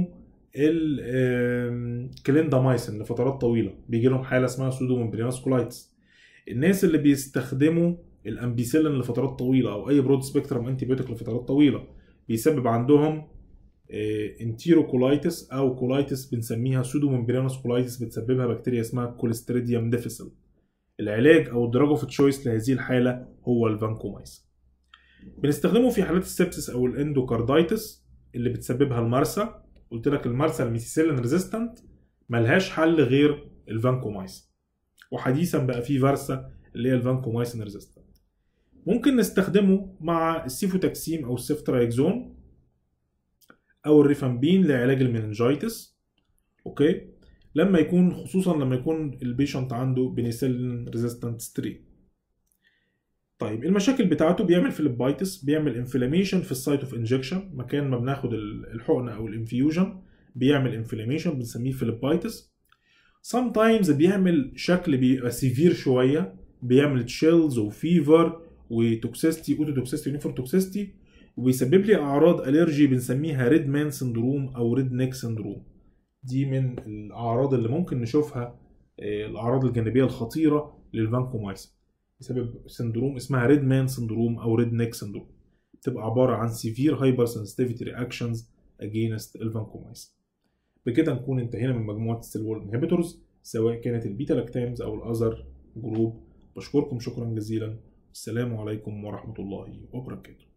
Speaker 1: الكليندامايسين لفترات طويله بيجي لهم حاله اسمها سودوممبرينوس كولايتس الناس اللي بيستخدموا الامبيسيلين لفترات طويله او اي برود سبيكترم انتي بايوتيك لفترات طويله بيسبب عندهم انتيروكولايتس او كولايتس بنسميها سودوممبرينوس كولايتس بتسببها بكتيريا اسمها كوليستريديوم ديفيسل العلاج او الدراج اوف تشويس لهذه الحاله هو الفانكومايسين بنستخدمه في حالات السبسس او الاندوكاردايتس اللي بتسببها المرسى قلت لك المرسى الميثيسيلين ريزيستنت ملهاش حل غير الفانكومايسين وحديثا بقى في فارسا اللي هي الفانكومايسين ريزيستنت ممكن نستخدمه مع السيفوتاكسيم او السيفترايكزون او الريفامبين لعلاج المننجايتس اوكي لما يكون خصوصا لما يكون البيشنت عنده بنسلين ريزيستنت سترين طيب المشاكل بتاعته بيعمل فيليبايتس بيعمل انفلاميشن في السايت اوف انجكشن مكان ما بناخد الحقنه او الانفيوجن بيعمل انفلاميشن بنسميه فيليبايتس سام تايمز بيعمل شكل بيبقى سيفير شويه بيعمل تشيلز وفيفر وتوكسيستي اوتو توكسيستي ونيفر توكسيستي وبيسبب لي اعراض الرجي بنسميها ريد مان سندروم او ريد نيك سندروم دي من الاعراض اللي ممكن نشوفها الاعراض الجانبيه الخطيره للفانكومايسين بسبب سندروم اسمها ريد مان سندروم او ريد نيك سندروم بتبقى عباره عن سيفير هايبر سنسيتيفيتي رياكشنز اجينست الفانكومايسين بكده نكون انتهينا من مجموعه السيل وول انهبيتورز سواء كانت البيتا لاكتامز او الاذر جروب بشكركم شكرا جزيلا السلام عليكم ورحمه الله وبركاته